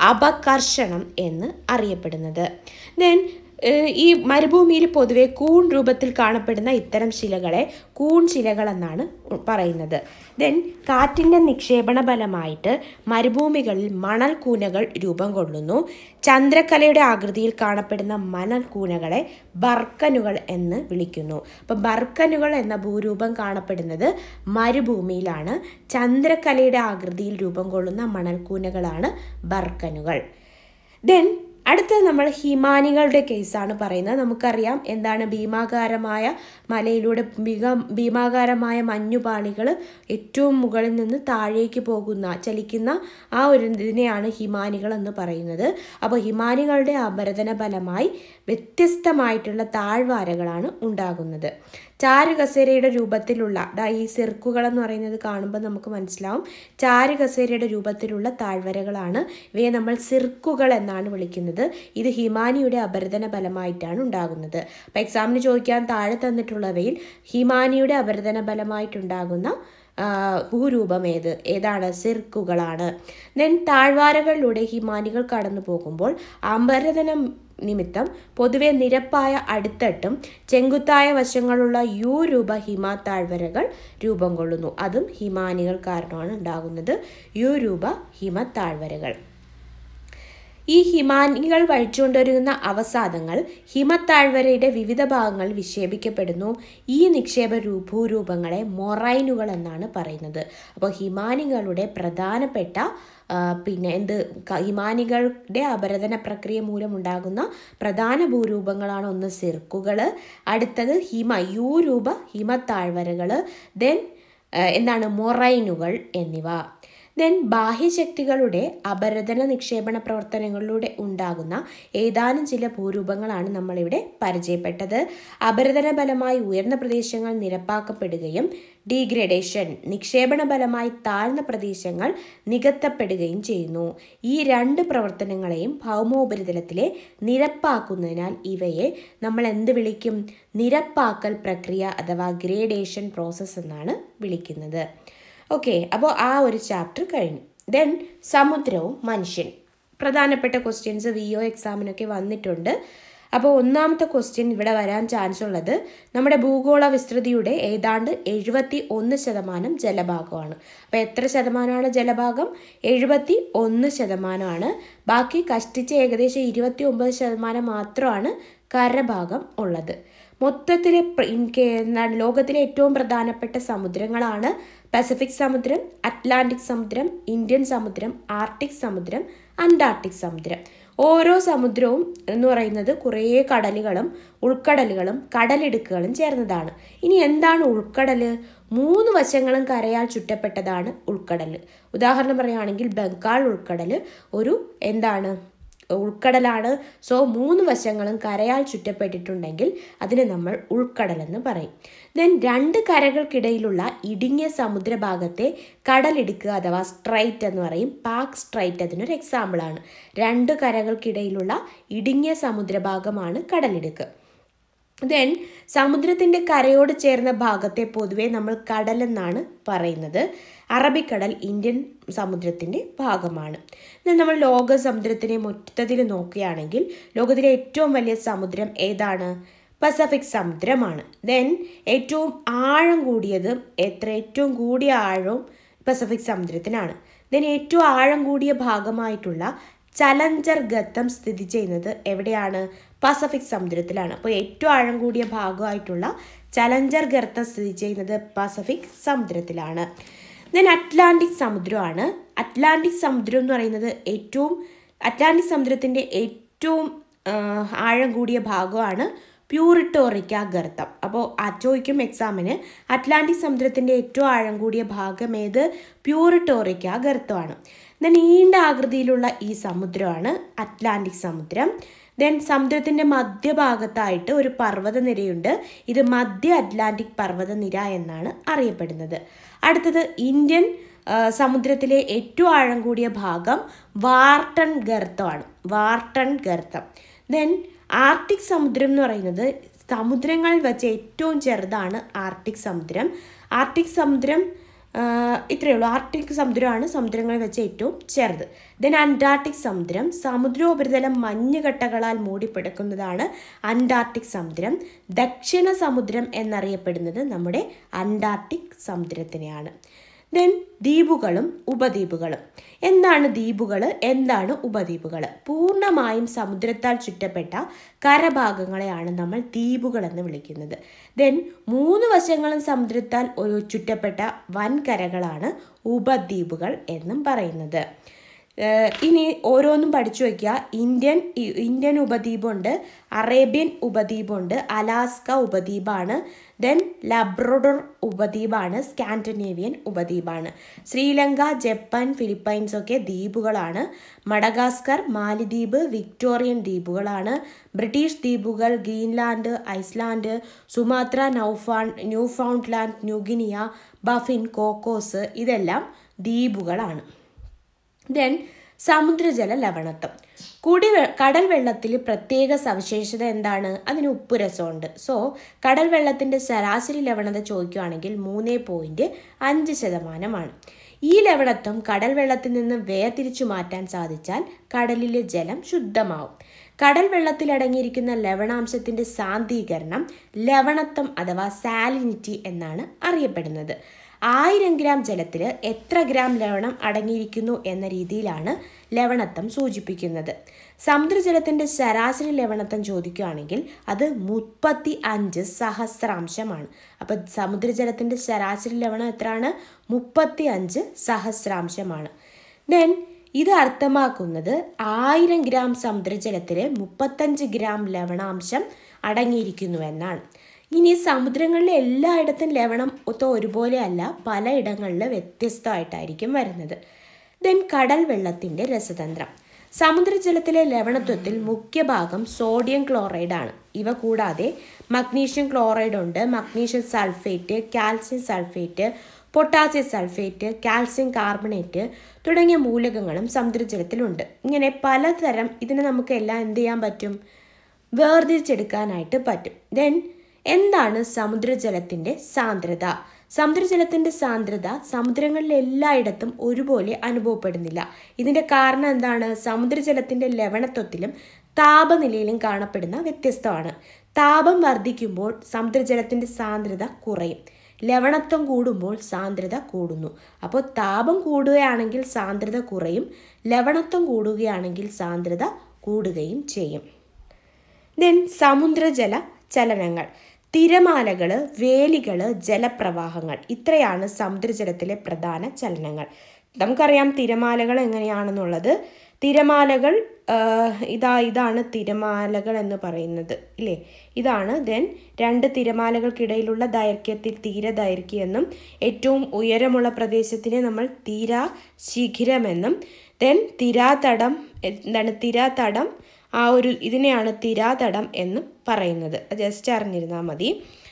അപകർഷണം എന്ന് അറിയപ്പെടുന്നത് ദെൻ ഈ മരുഭൂമിയിൽ പൊതുവെ കൂൺ രൂപത്തിൽ കാണപ്പെടുന്ന ഇത്തരം ശിലകളെ കൂൺ ശിലകൾ എന്നാണ് പറയുന്നത് ദെൻ കാറ്റിൻ്റെ നിക്ഷേപണ ഫലമായിട്ട് മരുഭൂമികളിൽ മണൽ കൂനകൾ രൂപം കൊള്ളുന്നു ചന്ദ്രക്കലയുടെ ആകൃതിയിൽ കാണപ്പെടുന്ന മണൽ കൂനകളെ ബർക്കനുകൾ എന്ന് വിളിക്കുന്നു അപ്പം ബർക്കനുകൾ എന്ന ഭൂരൂപം കാണപ്പെടുന്നത് മരുഭൂമിയിലാണ് ചന്ദ്രക്കലയുടെ ആകൃതിയിൽ രൂപം കൊള്ളുന്ന മണൽക്കൂനകളാണ് ബർക്കനുകൾ ദെൻ അടുത്തത് നമ്മൾ ഹിമാനികളുടെ കേസാണ് പറയുന്നത് നമുക്കറിയാം എന്താണ് ഭീമാകാരമായ മലയിലൂടെ ഭീക ഭീമാകാരമായ മഞ്ഞുപാളികൾ ഏറ്റവും മുകളിൽ നിന്ന് താഴേക്ക് പോകുന്ന ചലിക്കുന്ന ആ ഒരു ഇതിനെയാണ് ഹിമാനികൾ എന്ന് പറയുന്നത് അപ്പോൾ ഹിമാനികളുടെ അപരതന ഫലമായി വ്യത്യസ്തമായിട്ടുള്ള താഴ്വാരകളാണ് ഉണ്ടാകുന്നത് ചാരുകസേരയുടെ രൂപത്തിലുള്ള ദാ ഈ സിർക്കുകൾ എന്ന് പറയുന്നത് കാണുമ്പോൾ നമുക്ക് മനസ്സിലാവും ചാരുകസേരയുടെ രൂപത്തിലുള്ള താഴ്വരകളാണ് ഇവയെ നമ്മൾ സിർക്കുകൾ എന്നാണ് വിളിക്കുന്നത് ഇത് ഹിമാനിയുടെ അപരതന ഫലമായിട്ടാണ് ഉണ്ടാകുന്നത് അപ്പോൾ എക്സാമിന് ചോദിക്കാൻ താഴെ തന്നിട്ടുള്ളവയിൽ ഹിമാനിയുടെ അപരതന ഫലമായിട്ടുണ്ടാകുന്ന ഭൂരൂപം ഏത് ഏതാണ് സിർക്കുകളാണ് ദെൻ താഴ്വാരകളിലൂടെ ഹിമാനികൾ കടന്നു പോകുമ്പോൾ അപരതനം നിമിത്തം പൊതുവെ നിരപ്പായ അടിത്തട്ടും ചെങ്കുത്തായ വശങ്ങളുള്ള യു രൂപ ഹിമ താഴ്വരകൾ രൂപം കൊള്ളുന്നു അതും ഹിമാനികൾ കാരണമാണ് ഉണ്ടാകുന്നത് യു രൂപ ഹിമ താഴ്വരകൾ ഈ ഹിമാനികൾ വഴിച്ചുകൊണ്ടുവരുന്ന അവസാദങ്ങൾ ഹിമത്താഴ്വരയുടെ വിവിധ ഭാഗങ്ങളിൽ വിക്ഷേപിക്കപ്പെടുന്നു ഈ നിക്ഷേപ ഭൂരൂപങ്ങളെ മൊറൈനുകൾ എന്നാണ് പറയുന്നത് അപ്പോൾ ഹിമാനികളുടെ പ്രധാനപ്പെട്ട പിന്നെ എന്ത് ഹിമാനികളുടെ അപരതന പ്രക്രിയ മൂലമുണ്ടാകുന്ന പ്രധാന ഭൂരൂപങ്ങളാണ് ഒന്ന് സിർക്കുകൾ അടുത്തത് ഹിമ യു രൂപ ഹിമത്താഴ്വരകൾ ദെൻ എന്താണ് മൊറൈനുകൾ എന്നിവ ദെൻ ബാഹ്യശക്തികളുടെ അപരതന നിക്ഷേപണ പ്രവർത്തനങ്ങളിലൂടെ ഉണ്ടാകുന്ന ഏതാനും ചില ഭൂരൂപങ്ങളാണ് നമ്മളിവിടെ പരിചയപ്പെട്ടത് അപരതന ഫലമായി ഉയർന്ന പ്രദേശങ്ങൾ നിരപ്പാക്കപ്പെടുകയും ഡീഗ്രഡേഷൻ നിക്ഷേപണ ഫലമായി താഴ്ന്ന പ്രദേശങ്ങൾ നികത്തപ്പെടുകയും ചെയ്യുന്നു ഈ രണ്ട് പ്രവർത്തനങ്ങളെയും ഭൗമോപരിതലത്തിലെ നിരപ്പാക്കുന്നതിനാൽ ഇവയെ നമ്മൾ എന്ത് വിളിക്കും നിരപ്പാക്കൽ പ്രക്രിയ അഥവാ ഗ്രേഡേഷൻ പ്രോസസ്സ് എന്നാണ് വിളിക്കുന്നത് ഓക്കെ അപ്പോൾ ആ ഒരു ചാപ്റ്റർ കഴിഞ്ഞു ദെൻ സമുദ്രവും മനുഷ്യൻ പ്രധാനപ്പെട്ട ക്വസ്റ്റ്യൻസ് വി ഒ എക്സാമിനൊക്കെ വന്നിട്ടുണ്ട് അപ്പോൾ ഒന്നാമത്തെ ക്വസ്റ്റ്യൻ ഇവിടെ വരാൻ ചാൻസ് ഉള്ളത് നമ്മുടെ ഭൂഗോള വിസ്തൃതിയുടെ ഏതാണ്ട് എഴുപത്തി ഒന്ന് ശതമാനം ജലഭാഗമാണ് അപ്പോൾ എത്ര ശതമാനമാണ് ജലഭാഗം എഴുപത്തി ഒന്ന് ശതമാനമാണ് ബാക്കി കഷ്ടിച്ച് ഏകദേശം ഇരുപത്തി ഒമ്പത് ശതമാനം മാത്രമാണ് കരഭാഗം ഉള്ളത് മൊത്തത്തിൽ എന്താണ് ലോകത്തിലെ ഏറ്റവും പ്രധാനപ്പെട്ട സമുദ്രങ്ങളാണ് പസഫിക് സമുദ്രം അറ്റ്ലാന്റിക് സമുദ്രം ഇന്ത്യൻ സമുദ്രം ആർട്ടിക് സമുദ്രം അന്റാർട്ടിക് സമുദ്രം ഓരോ സമുദ്രവും എന്ന് പറയുന്നത് കുറേ കടലുകളും ഉൾക്കടലുകളും കടലിടുക്കുകളും ചേർന്നതാണ് ഇനി എന്താണ് ഉൾക്കടൽ മൂന്ന് വശങ്ങളും കരയാൽ ചുറ്റപ്പെട്ടതാണ് ഉൾക്കടൽ ഉദാഹരണം പറയുകയാണെങ്കിൽ ബംഗാൾ ഉൾക്കടൽ ഒരു എന്താണ് ഉൾക്കടലാണ് സോ മൂന്ന് വശങ്ങളും കരയാൽ ചുറ്റപ്പെട്ടിട്ടുണ്ടെങ്കിൽ അതിനെ നമ്മൾ ഉൾക്കടലെന്ന് പറയും ദെൻ രണ്ട് കരകൾക്കിടയിലുള്ള ഇടുങ്ങിയ സമുദ്രഭാഗത്തെ കടലിടുക്ക് അഥവാ സ്ട്രൈറ്റ് എന്ന് പറയും പാക് സ്ട്രൈറ്റ് അതിനൊരു എക്സാമ്പിളാണ് രണ്ട് കരകൾക്കിടയിലുള്ള ഇടുങ്ങിയ സമുദ്രഭാഗമാണ് കടലിടുക്ക് ദെൻ സമുദ്രത്തിൻ്റെ കരയോട് ചേർന്ന ഭാഗത്തെ പൊതുവെ നമ്മൾ കടലെന്നാണ് പറയുന്നത് അറബിക്കടൽ ഇന്ത്യൻ സമുദ്രത്തിൻ്റെ ഭാഗമാണ് എന്നാൽ നമ്മൾ ലോക സമുദ്രത്തിനെ മൊത്തത്തിൽ നോക്കുകയാണെങ്കിൽ ലോകത്തിലെ ഏറ്റവും വലിയ സമുദ്രം ഏതാണ് പസഫിക് സമുദ്രമാണ് ദെൻ ഏറ്റവും ആഴം കൂടിയതും എത്ര ഏറ്റവും കൂടിയ ആഴവും പസഫിക് സമുദ്രത്തിനാണ് ദെൻ ഏറ്റവും ആഴം കൂടിയ ഭാഗമായിട്ടുള്ള ചലഞ്ചർ ഗത്തം സ്ഥിതി ചെയ്യുന്നത് എവിടെയാണ് പസഫിക് സമുദ്രത്തിലാണ് അപ്പോൾ ഏറ്റവും ആഴം കൂടിയ ഭാഗമായിട്ടുള്ള ചലഞ്ചർ ഗർത്തം സ്ഥിതി ചെയ്യുന്നത് പസഫിക് സമുദ്രത്തിലാണ് ദെൻ അറ്റ്ലാന്റിക് സമുദ്രമാണ് അറ്റ്ലാന്റിക് സമുദ്രം എന്ന് പറയുന്നത് ഏറ്റവും അറ്റ്ലാന്റിക് സമുദ്രത്തിൻ്റെ ഏറ്റവും ആഴം കൂടിയ ഭാഗമാണ് പ്യൂറിട്ടോറിക്ക ഗർത്തം അപ്പോൾ ചോദിക്കും എക്സാമിന് അറ്റ്ലാന്റിക് സമുദ്രത്തിൻ്റെ ഏറ്റവും ആഴം കൂടിയ ഭാഗം ഏത് പ്യൂറിട്ടോറിക്ക ഗർത്തമാണ് ദെൻ നീണ്ട ആകൃതിയിലുള്ള ഈ സമുദ്രമാണ് അറ്റ്ലാന്റിക് സമുദ്രം ദെൻ സമുദ്രത്തിൻ്റെ മധ്യഭാഗത്തായിട്ട് ഒരു പർവ്വതനിരയുണ്ട് ഇത് മധ്യ അറ്റ്ലാന്റിക് പർവ്വതനിര എന്നാണ് അറിയപ്പെടുന്നത് അടുത്തത് ഇന്ത്യൻ സമുദ്രത്തിലെ ഏറ്റവും ആഴം കൂടിയ ഭാഗം വാർട്ടൺ ഗർത്തമാണ് വാർട്ടൺ ഗർത്തം ദെൻ ആർട്ടിക് സമുദ്രം എന്ന് പറയുന്നത് സമുദ്രങ്ങളിൽ വെച്ച് ഏറ്റവും ചെറുതാണ് ആർട്ടിക് സമുദ്രം ആർട്ടിക് സമുദ്രം ഇത്രയേ ഉള്ളൂ ആർട്ടിക് സമുദ്രമാണ് സമുദ്രങ്ങളിൽ വെച്ച് ഏറ്റവും ചെറുത് ദെൻ അന്റാർട്ടിക് സമുദ്രം സമുദ്രോപരിതലം മഞ്ഞുകട്ടകളാൽ മൂടിപ്പിടക്കുന്നതാണ് അന്റാർട്ടിക് സമുദ്രം ദക്ഷിണ സമുദ്രം എന്നറിയപ്പെടുന്നത് നമ്മുടെ അന്റാർട്ടിക് സമുദ്രത്തിനെയാണ് ദെൻ ദ്വീപുകളും ഉപദ്വീപുകളും എന്താണ് ദ്വീപുകൾ എന്താണ് ഉപദ്വീപുകൾ പൂർണ്ണമായും സമുദ്രത്താൽ ചുറ്റപ്പെട്ട കരഭാഗങ്ങളെയാണ് നമ്മൾ ദ്വീപുകൾ എന്ന് വിളിക്കുന്നത് ദെൻ മൂന്ന് വശങ്ങളും സമുദ്രത്താൽ ഒരു ചുറ്റപ്പെട്ട വൻകരകളാണ് ഉപദ്വീപുകൾ എന്നും പറയുന്നത് ഇനി ഓരോന്നും പഠിച്ചു വയ്ക്കുക ഇന്ത്യൻ ഇന്ത്യൻ ഉപദ്വീപുണ്ട് അറേബ്യൻ ഉപദ്വീപുണ്ട് അലാസ്ക ഉപദ്വീപാണ് ദെൻ ലബ്രഡോർ ഉപദ്വീപാണ് സ്കാൻഡിനേവിയൻ ഉപദ്വീപാണ് ശ്രീലങ്ക ജപ്പാൻ ഫിലിപ്പൈൻസ് ഒക്കെ ദ്വീപുകളാണ് മഡഗാസ്കർ മാലിദ്വീപ് വിക്ടോറിയൻ ദ്വീപുകളാണ് ബ്രിട്ടീഷ് ദ്വീപുകൾ ഗ്രീൻലാൻഡ് ഐസ്ലാൻഡ് സുമാത്ര നൗഫാൺ Newfoundland New Guinea Baffin Cocos ഇതെല്ലാം ദ്വീപുകളാണ് ദെൻ സമുദ്രജല ലവണത്വം കുടി കടൽ വെള്ളത്തിൽ പ്രത്യേക സവിശേഷത എന്താണ് അതിന് ഉപ്പ് രസമുണ്ട് സോ കടൽ വെള്ളത്തിൻ്റെ ശരാശരി ലവണത ചോദിക്കുകയാണെങ്കിൽ മൂന്ന് പോയിൻറ്റ് അഞ്ച് ശതമാനമാണ് ഈ ലവണത്വം കടൽ വെള്ളത്തിൽ നിന്ന് വേർതിരിച്ചു മാറ്റാൻ സാധിച്ചാൽ കടലിലെ ജലം ശുദ്ധമാവും കടൽ വെള്ളത്തിൽ അടങ്ങിയിരിക്കുന്ന ലവണാംശത്തിൻ്റെ സാന്ദ്രീകരണം ലവണത്വം അഥവാ സാലിനിറ്റി എന്നാണ് അറിയപ്പെടുന്നത് ആയിരം ഗ്രാം ജലത്തിൽ എത്ര ഗ്രാം ലവണം അടങ്ങിയിരിക്കുന്നു എന്ന രീതിയിലാണ് ലവണത്വം സൂചിപ്പിക്കുന്നത് സമുദ്രജലത്തിൻ്റെ ശരാശരി ലവണത്വം ചോദിക്കുകയാണെങ്കിൽ അത് മുപ്പത്തി അഞ്ച് സഹസ്രാംശമാണ് അപ്പം സമുദ്രജലത്തിൻ്റെ ശരാശരി ലവണം എത്രയാണ് മുപ്പത്തി അഞ്ച് സഹസ്രാംശമാണ് ദെൻ ഇത് അർത്ഥമാക്കുന്നത് ആയിരം ഗ്രാം സമുദ്രജലത്തിൽ മുപ്പത്തഞ്ച് ഗ്രാം ലവണാംശം അടങ്ങിയിരിക്കുന്നു എന്നാണ് ഇനി സമുദ്രങ്ങളിലെ എല്ലായിടത്തും ലവണം ഒത്ത ഒരുപോലെ അല്ല പലയിടങ്ങളിൽ വ്യത്യസ്തമായിട്ടായിരിക്കും വരുന്നത് ദെൻ കടൽ വെള്ളത്തിൻ്റെ രസതന്ത്രം സമുദ്രജലത്തിലെ ലവണത്വത്തിൽ മുഖ്യ ഭാഗം സോഡിയം ക്ലോറൈഡ് ആണ് ഇവ കൂടാതെ മഗ്നീഷ്യം ക്ലോറൈഡ് ഉണ്ട് magnesium sulphate calcium sulphate potassium sulphate calcium carbonate തുടങ്ങിയ മൂലകങ്ങളും സമുദ്രജലത്തിലുണ്ട് ഇങ്ങനെ പലതരം ഇതിനെ നമുക്ക് എല്ലാം എന്ത് ചെയ്യാൻ പറ്റും വേർതിരിച്ചെടുക്കാനായിട്ട് പറ്റും ദെൻ എന്താണ് സമുദ്രജലത്തിൻ്റെ സാന്ദ്രത സമുദ്രജലത്തിൻ്റെ സാന്ദ്രത സമുദ്രങ്ങളിലെ എല്ലായിടത്തും ഒരുപോലെ അനുഭവപ്പെടുന്നില്ല ഇതിൻ്റെ കാരണം എന്താണ് സമുദ്രജലത്തിൻ്റെ ലവണത്വത്തിലും താപനിലയിലും കാണപ്പെടുന്ന വ്യത്യസ്തമാണ് താപം വർദ്ധിക്കുമ്പോൾ സമുദ്രജലത്തിൻ്റെ സാന്ദ്രത കുറയും ലവണത്വം കൂടുമ്പോൾ സാന്ദ്രത കൂടുന്നു അപ്പോൾ താപം കൂടുകയാണെങ്കിൽ സാന്ദ്രത കുറയും ലവണത്വം കൂടുകയാണെങ്കിൽ സാന്ദ്രത കൂടുകയും ചെയ്യും ദെൻ സമുദ്രജല ചലനങ്ങൾ തിരമാലകൾ വേലികൾ ജലപ്രവാഹങ്ങൾ ഇത്രയാണ് സമുദ്രജലത്തിലെ പ്രധാന ചലനങ്ങൾ നമുക്കറിയാം തിരമാലകൾ എങ്ങനെയാണെന്നുള്ളത് തിരമാലകൾ ആ, ഇതാ ഇതാണ് തിരമാലകൾ എന്ന് പറയുന്നത് ഇല്ലേ ഇതാണ് ദെൻ രണ്ട് തിരമാലകൾക്കിടയിലുള്ള ദൈർഘ്യത്തിൽ തീരദൈർഘ്യം എന്നും ഏറ്റവും ഉയരമുള്ള പ്രദേശത്തിനെ നമ്മൾ തീര ശിഖിരമെന്നും ദെൻ തിരാതടം എന്താണ് തിരാതടം ആ ഒരു ഇതിനെയാണ് തിരാതടം എന്ന് പറയുന്നത് ജസ്റ്റ് അറിഞ്ഞിരുന്നാൽ മതി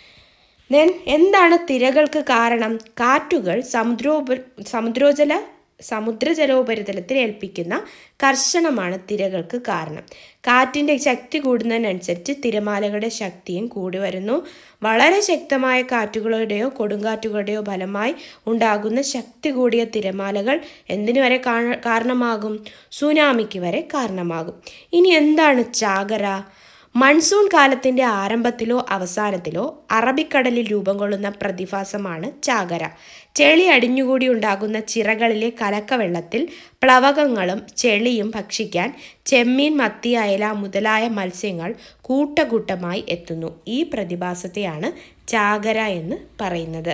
ദെൻ എന്താണ് തിരകൾക്ക് കാരണം കാറ്റുകൾ സമുദ്രോപ സമുദ്രോജല സമുദ്രജലോപരിതലത്തിൽ ഏൽപ്പിക്കുന്ന കർശനമാണ് തിരകൾക്ക് കാരണം കാറ്റിൻ്റെ ശക്തി കൂടുന്നതിനനുസരിച്ച് തിരമാലകളുടെ ശക്തിയും കൂടി വരുന്നു വളരെ ശക്തമായ കാറ്റുകളുടെയോ കൊടുങ്കാറ്റുകളുടെയോ ഫലമായി ഉണ്ടാകുന്ന ശക്തി കൂടിയ തിരമാലകൾ എന്തിനു വരെ കാ- കാരണമാകും സുനാമിക്ക് വരെ കാരണമാകും ഇനി എന്താണ് ചാകര മൺസൂൺ കാലത്തിന്റെ ആരംഭത്തിലോ അവസാനത്തിലോ അറബിക്കടലിൽ രൂപം കൊള്ളുന്ന പ്രതിഭാസമാണ് ചാകര ചെളി അടിഞ്ഞുകൂടി ഉണ്ടാകുന്ന ചിറകളിലെ കലക്കവെള്ളത്തിൽ പ്ലവകങ്ങളും ചെളിയും ഭക്ഷിക്കാൻ ചെമ്മീൻ മത്തി അയല മുതലായ മത്സ്യങ്ങൾ കൂട്ടകൂട്ടമായി എത്തുന്നു ഈ പ്രതിഭാസത്തെയാണ് ചാകര എന്ന് പറയുന്നത്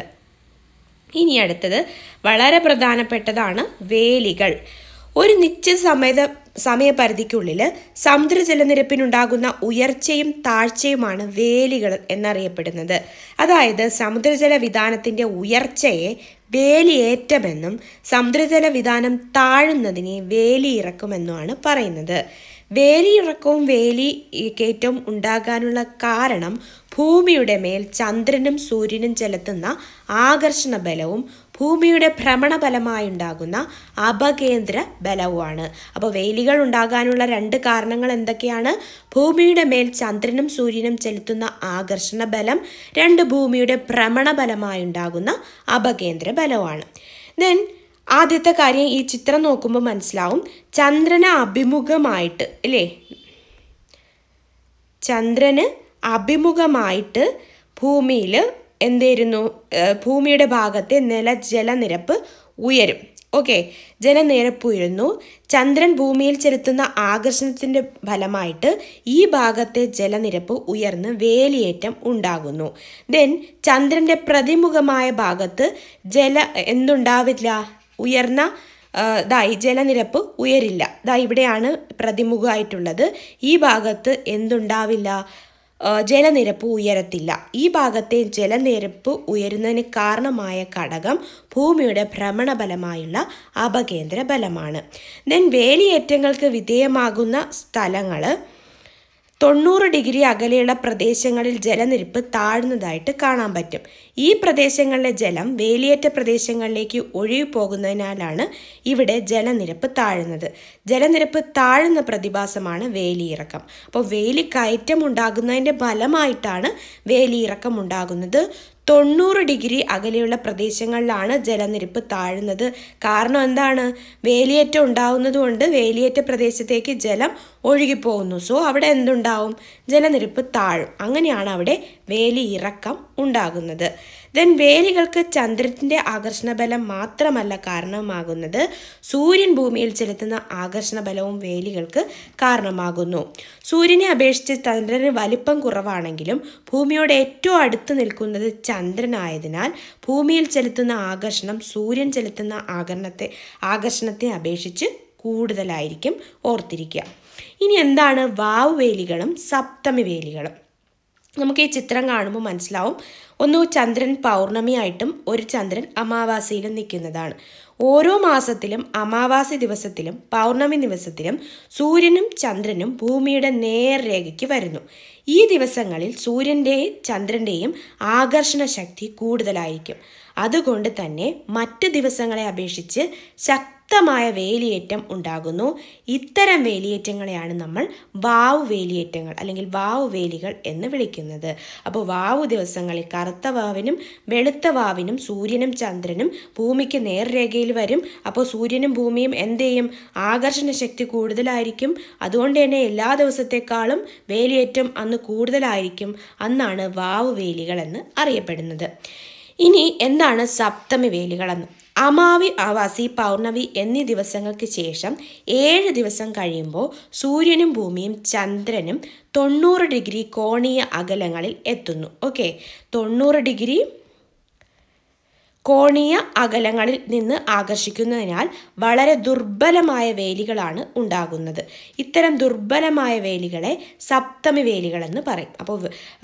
ഇനി അടുത്തത് വളരെ പ്രധാനപ്പെട്ടതാണ് വേലികൾ ഒരു നിശ്ചിത സമയ സമയപരിധിക്കുള്ളിൽ സമുദ്രജലനിരപ്പിനുണ്ടാകുന്ന ഉയർച്ചയും താഴ്ചയുമാണ് വേലികൾ എന്നറിയപ്പെടുന്നത് അതായത് സമുദ്രജല വിധാനത്തിന്റെ ഉയർച്ചയെ വേലിയേറ്റമെന്നും സമുദ്രജല വിധാനം താഴുന്നതിനെ വേലിയിറക്കുമെന്നുമാണ് പറയുന്നത് വേലിയിറക്കവും വേലി കയറ്റവും ഉണ്ടാകാനുള്ള കാരണം ഭൂമിയുടെ മേൽ ചന്ദ്രനും സൂര്യനും ചെലുത്തുന്ന ആകർഷണ ബലവും ഭൂമിയുടെ ഭ്രമണബലമായി ഉണ്ടാകുന്ന അപകേന്ദ്ര ബലവുമാണ് അപ്പോൾ വേലികൾ ഉണ്ടാകാനുള്ള രണ്ട് കാരണങ്ങൾ എന്തൊക്കെയാണ് ഭൂമിയുടെ മേൽ ചന്ദ്രനും സൂര്യനും ചെലുത്തുന്ന ആകർഷണ ബലം രണ്ട് ഭൂമിയുടെ ഭ്രമണബലമായി ഉണ്ടാകുന്ന അപകേന്ദ്ര ബലവുമാണ് ദെൻ ആദ്യത്തെ കാര്യം ഈ ചിത്രം നോക്കുമ്പോൾ മനസ്സിലാവും ചന്ദ്രന് അഭിമുഖമായിട്ട് അല്ലേ ചന്ദ്രന് അഭിമുഖമായിട്ട് ഭൂമിയിൽ എന്തായിരുന്നു ഏഹ് ഭൂമിയുടെ ഭാഗത്തെ നില ജലനിരപ്പ് ഉയരും ഓക്കെ ജലനിരപ്പ് ഉയരുന്നു ചന്ദ്രൻ ഭൂമിയിൽ ചെലുത്തുന്ന ആകർഷണത്തിന്റെ ഫലമായിട്ട് ഈ ഭാഗത്തെ ജലനിരപ്പ് ഉയർന്ന് വേലിയേറ്റം ഉണ്ടാകുന്നു ദെൻ ചന്ദ്രന്റെ പ്രതിമുഖമായ ഭാഗത്ത് ജല എന്തുണ്ടാവില്ല ഉയർന്ന ആ, ദാ ഈ ജലനിരപ്പ് ഉയരില്ല ദാ ഇവിടെയാണ് പ്രതിമുഖമായിട്ടുള്ളത് ഈ ഭാഗത്ത് എന്തുണ്ടാവില്ല ആ, ജലനിരപ്പ് ഉയരത്തില്ല ഈ ഭാഗത്തെ ജലനിരപ്പ് ഉയരുന്നതിന് കാരണമായ ഘടകം ഭൂമിയുടെ ഭ്രമണബലമായുള്ള അപകേന്ദ്ര ബലമാണ് ദെൻ വേലിയേറ്റങ്ങൾക്ക് വിധേയമാകുന്ന സ്ഥലങ്ങൾ തൊണ്ണൂറ് ഡിഗ്രി അകലെയുള്ള പ്രദേശങ്ങളിൽ ജലനിരപ്പ് താഴ്ന്നതായിട്ട് കാണാൻ പറ്റും ഈ പ്രദേശങ്ങളിലെ ജലം വേലിയേറ്റ പ്രദേശങ്ങളിലേക്ക് ഒഴുകി പോകുന്നതിനാലാണ് ഇവിടെ ജലനിരപ്പ് താഴുന്നത് ജലനിരപ്പ് താഴുന്ന പ്രതിഭാസമാണ് വേലിയിറക്കം അപ്പോൾ വേലി കയറ്റം ഉണ്ടാകുന്നതിൻ്റെ ഫലമായിട്ടാണ് വേലിയിറക്കം ഉണ്ടാകുന്നത് തൊണ്ണൂറ് ഡിഗ്രി അകലെയുള്ള പ്രദേശങ്ങളിലാണ് ജലനിരപ്പ് താഴുന്നത് കാരണം എന്താണ് വേലിയേറ്റം ഉണ്ടാവുന്നത് കൊണ്ട് വേലിയേറ്റ പ്രദേശത്തേക്ക് ജലം ഒഴുകിപ്പോകുന്നു സോ അവിടെ എന്തുണ്ടാവും ജലനിരപ്പ് താഴും അങ്ങനെയാണ് അവിടെ വേലി ഇറക്കം ഉണ്ടാകുന്നത് ദെൻ വേലികൾക്ക് ചന്ദ്രത്തിന്റെ ആകർഷണ ബലം മാത്രമല്ല കാരണമാകുന്നത് സൂര്യൻ ഭൂമിയിൽ ചെലുത്തുന്ന ആകർഷണ ബലവും വേലികൾക്ക് കാരണമാകുന്നു സൂര്യനെ അപേക്ഷിച്ച് ചന്ദ്രന് വലിപ്പം കുറവാണെങ്കിലും ഭൂമിയോട് ഏറ്റവും അടുത്ത് നിൽക്കുന്നത് ചന്ദ്രനായതിനാൽ ഭൂമിയിൽ ചെലുത്തുന്ന ആകർഷണം സൂര്യൻ ചെലുത്തുന്ന ആകരണത്തെ ആകർഷണത്തെ അപേക്ഷിച്ച് കൂടുതലായിരിക്കും ഓർത്തിരിക്കുക ഇനി എന്താണ് വാവ് വേലികളും സപ്തമി വേലികളും നമുക്ക് ഈ ചിത്രം കാണുമ്പോൾ മനസ്സിലാവും ഒന്ന് ചന്ദ്രൻ പൗർണമിയായിട്ടും ഒരു ചന്ദ്രൻ അമാവാസിയിലും നിൽക്കുന്നതാണ് ഓരോ മാസത്തിലും അമാവാസി ദിവസത്തിലും പൗർണമി ദിവസത്തിലും സൂര്യനും ചന്ദ്രനും ഭൂമിയുടെ നേർരേഖയ്ക്ക് വരുന്നു ഈ ദിവസങ്ങളിൽ സൂര്യൻ്റെയും ചന്ദ്രൻ്റെയും ആകർഷണ ശക്തി കൂടുതലായിരിക്കും അതുകൊണ്ട് തന്നെ മറ്റ് ദിവസങ്ങളെ അപേക്ഷിച്ച് ശക്തമായ വേലിയേറ്റം ഉണ്ടാകുന്നു ഇത്തരം വേലിയേറ്റങ്ങളെയാണ് നമ്മൾ വാവ് വേലിയേറ്റങ്ങൾ അല്ലെങ്കിൽ വാവ് വേലികൾ എന്ന് വിളിക്കുന്നത് അപ്പോൾ വാവ് ദിവസങ്ങളിൽ കറുത്ത വാവിനും വെളുത്ത വാവിനും സൂര്യനും ചന്ദ്രനും ഭൂമിക്ക് നേർരേഖയിൽ വരും അപ്പോൾ സൂര്യനും ഭൂമിയും എന്ത് ചെയ്യും ആകർഷണ ശക്തി കൂടുതലായിരിക്കും അതുകൊണ്ട് തന്നെ എല്ലാ ദിവസത്തെക്കാളും വേലിയേറ്റം അന്ന് കൂടുതലായിരിക്കും അന്നാണ് വാവ് വേലികൾ എന്ന് അറിയപ്പെടുന്നത് ഇനി എന്താണ് സപ്തമി വേലികളെന്ന് അമാവി അവാസി പൗർണമി എന്നീ ദിവസങ്ങൾക്ക് ശേഷം ഏഴ് ദിവസം കഴിയുമ്പോൾ സൂര്യനും ഭൂമിയും ചന്ദ്രനും തൊണ്ണൂറ് ഡിഗ്രി കോണീയ അകലങ്ങളിൽ എത്തുന്നു ഓക്കെ തൊണ്ണൂറ് ഡിഗ്രി കോണീയ അകലങ്ങളിൽ നിന്ന് ആകർഷിക്കുന്നതിനാൽ വളരെ ദുർബലമായ വേലികളാണ് ഉണ്ടാകുന്നത് ഇത്തരം ദുർബലമായ വേലികളെ സപ്തമി വേലികളെന്ന് പറയും അപ്പോൾ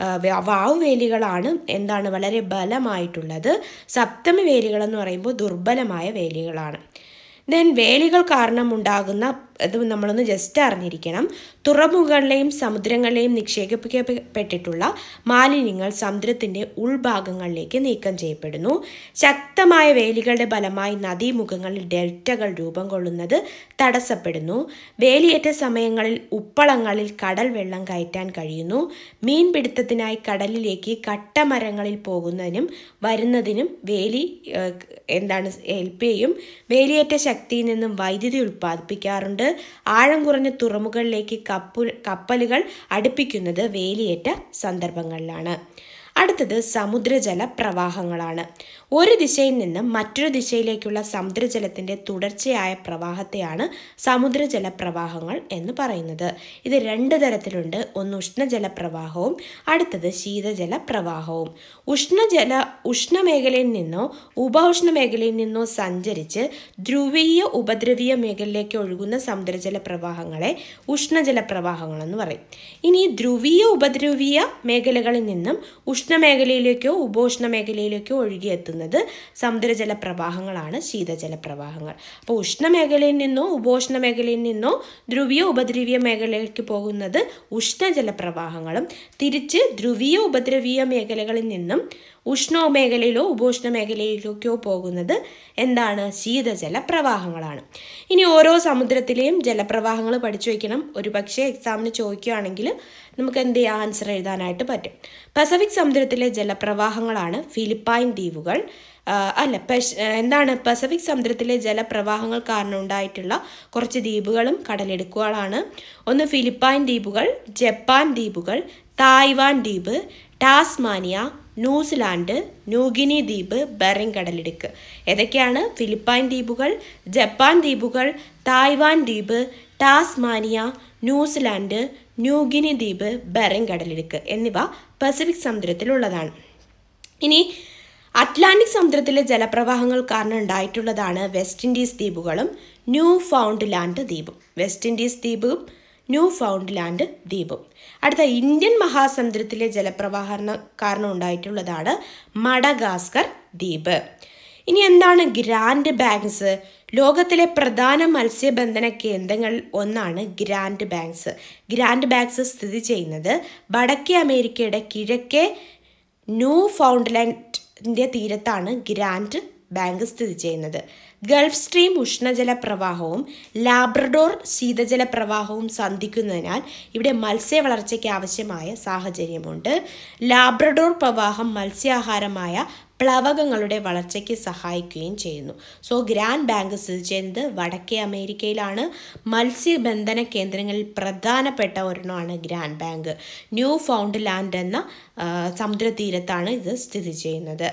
വാവ് വേലികളാണ് എന്താണ് വളരെ ബലമായിട്ടുള്ളത് സപ്തമി വേലികൾ എന്ന് പറയുമ്പോൾ ദുർബലമായ വേലികളാണ് ദെൻ വേലികൾ കാരണം ഉണ്ടാകുന്ന ഇത് നമ്മളൊന്ന് ജസ്റ്റ് അറിഞ്ഞിരിക്കണം തുറമുഖങ്ങളിലെയും സമുദ്രങ്ങളിലെയും നിക്ഷേപിക്കപ്പെട്ടിട്ടുള്ള മാലിന്യങ്ങൾ സമുദ്രത്തിൻ്റെ ഉൾഭാഗങ്ങളിലേക്ക് നീക്കം ചെയ്യപ്പെടുന്നു ശക്തമായ വേലികളുടെ ഫലമായി നദീമുഖങ്ങളിൽ ഡെൽറ്റകൾ രൂപം കൊള്ളുന്നത് തടസ്സപ്പെടുന്നു വേലിയേറ്റ സമയങ്ങളിൽ ഉപ്പളങ്ങളിൽ കടൽ വെള്ളം കയറ്റാൻ കഴിയുന്നു മീൻപിടുത്തത്തിനായി കടലിലേക്ക് കട്ടമരങ്ങളിൽ പോകുന്നതിനും വരുന്നതിനും വേലി എന്താണ് ഹെൽപ്പ് ചെയ്യും വേലിയേറ്റ ശക്തിയിൽ നിന്നും വൈദ്യുതി ഉൽപ്പാദിപ്പിക്കാറുണ്ട് ആഴം കുറഞ്ഞ തുറമുകളിലേക്ക് കപ്പു കപ്പലുകൾ അടുപ്പിക്കുന്നത് വേലിയേറ്റ സന്ദർഭങ്ങളിലാണ് അടുത്തത് സമുദ്രജല പ്രവാഹങ്ങളാണ് ഒരു ദിശയിൽ നിന്ന് മറ്റൊരു ദിശയിലേക്കുള്ള സമുദ്രജലത്തിൻ്റെ തുടർച്ചയായ പ്രവാഹത്തെയാണ് സമുദ്രജല പ്രവാഹങ്ങൾ എന്ന് പറയുന്നത് ഇത് രണ്ട് തരത്തിലുണ്ട് ഒന്ന് ഉഷ്ണജല പ്രവാഹവും അടുത്തത് ശീതജല പ്രവാഹവും ഉഷ്ണജല ഉഷ്ണമേഖലയിൽ നിന്നോ ഉപഉഷ്ണ മേഖലയിൽ നിന്നോ സഞ്ചരിച്ച് ധ്രുവീയ ഉപദ്രവീയ മേഖലയിലേക്ക് ഒഴുകുന്ന സമുദ്രജല പ്രവാഹങ്ങളെ ഉഷ്ണജല പ്രവാഹങ്ങളെന്ന് പറയും ഇനി ധ്രുവീയ ഉപദ്രവീയ മേഖലകളിൽ നിന്നും ഉഷ്ണമേഖലയിലേക്കോ ഉപോഷ്ണ മേഖലയിലേക്കോ ഒഴുകിയെത്തുന്നത് സമുദ്രജല പ്രവാഹങ്ങളാണ് ശീതജല പ്രവാഹങ്ങൾ അപ്പോൾ ഉഷ്ണമേഖലയിൽ നിന്നോ ഉപോഷ്ണ മേഖലയിൽ നിന്നോ ധ്രുവീയ ഉപദ്രവീയ മേഖലയിലേക്ക് പോകുന്നത് ഉഷ്ണജല പ്രവാഹങ്ങളും തിരിച്ച് ധ്രുവീയ ഉപദ്രവീയ മേഖലകളിൽ നിന്നും ഉഷ്ണ മേഖലയിലോ ഉപോഷ്ണ മേഖലയിലേക്കോ പോകുന്നത് എന്താണ് ശീതജല പ്രവാഹങ്ങളാണ് ഇനി ഓരോ സമുദ്രത്തിലെയും ജലപ്രവാഹങ്ങൾ പഠിച്ചു വയ്ക്കണം ഒരു പക്ഷേ എക്സാമിന് ചോദിക്കുകയാണെങ്കിൽ നമുക്ക് എന്ത് ചെയ്യാം ആൻസർ എഴുതാനായിട്ട് പറ്റും പസഫിക് സമുദ്രത്തിലെ ജലപ്രവാഹങ്ങളാണ് ഫിലിപ്പൈൻ ദ്വീപുകൾ അല്ല പശ് എന്താണ് പസഫിക് സമുദ്രത്തിലെ ജലപ്രവാഹങ്ങൾ കാരണം ഉണ്ടായിട്ടുള്ള കുറച്ച് ദ്വീപുകളും കടലെടുക്കുകളാണ് ഒന്ന് ഫിലിപ്പൈൻ ദ്വീപുകൾ ജപ്പാൻ ദ്വീപുകൾ തായ്വാൻ ദ്വീപ് ടാസ്മാനിയ ന്യൂസിലാൻഡ് ന്യൂഗിനി ദ്വീപ് ബെറിംഗ് കടലിടുക്ക് ഏതൊക്കെയാണ് ഫിലിപ്പൈൻ ദ്വീപുകൾ ജപ്പാൻ ദ്വീപുകൾ തായ്വാൻ ദ്വീപ് ടാസ്മാനിയ ന്യൂസിലാൻഡ് ന്യൂഗിനി ദ്വീപ് ബെറിംഗ് കടലിടുക്ക് എന്നിവ പസഫിക് സമുദ്രത്തിലുള്ളതാണ് ഇനി അറ്റ്ലാന്റിക് സമുദ്രത്തിലെ ജലപ്രവാഹങ്ങൾ കാരണം ഉണ്ടായിട്ടുള്ളതാണ് വെസ്റ്റ് ഇൻഡീസ് ദ്വീപുകളും ന്യൂ ഫൗണ്ട് ലാൻഡ് ദ്വീപും വെസ്റ്റ് ഇൻഡീസ് ദ്വീപും ന്യൂ ഫൗണ്ട് ലാൻഡ് ദ്വീപും അടുത്ത ഇന്ത്യൻ മഹാസമുദ്രത്തിലെ ജലപ്രവാഹന കാരണം ഉണ്ടായിട്ടുള്ളതാണ് മഡഗാസ്കർ ദ്വീപ് ഇനി എന്താണ് ഗ്രാൻഡ് ബാങ്ക്സ് ലോകത്തിലെ പ്രധാന മത്സ്യബന്ധന കേന്ദ്രങ്ങളിൽ ഒന്നാണ് ഗ്രാൻഡ് ബാങ്ക്സ് ഗ്രാൻഡ് ബാങ്ക്സ് സ്ഥിതി ചെയ്യുന്നത് വടക്കേ അമേരിക്കയുടെ കിഴക്കേ ന്യൂ ഫൗണ്ട്ലാൻഡിൻ്റെ തീരത്താണ് ഗ്രാൻഡ് ബാങ്ക് സ്ഥിതി ചെയ്യുന്നത് ഗൾഫ് സ്ട്രീം ഉഷ്ണജല പ്രവാഹവും ലാബ്രഡോർ ശീതജല പ്രവാഹവും സന്ധിക്കുന്നതിനാൽ ഇവിടെ മത്സ്യ വളർച്ചയ്ക്ക് ആവശ്യമായ സാഹചര്യമുണ്ട് ലാബ്രഡോർ പ്രവാഹം മത്സ്യാഹാരമായ പ്ലവകങ്ങളുടെ വളർച്ചയ്ക്ക് സഹായിക്കുകയും ചെയ്യുന്നു സോ ഗ്രാൻഡ് ബാങ്ക് സ്ഥിതി ചെയ്യുന്നത് വടക്കേ അമേരിക്കയിലാണ് മത്സ്യബന്ധന കേന്ദ്രങ്ങളിൽ പ്രധാനപ്പെട്ട ഒരെണ്ണമാണ് Grand Bank Newfoundland എന്ന സമുദ്രതീരത്താണ് ഇത് സ്ഥിതി ചെയ്യുന്നത്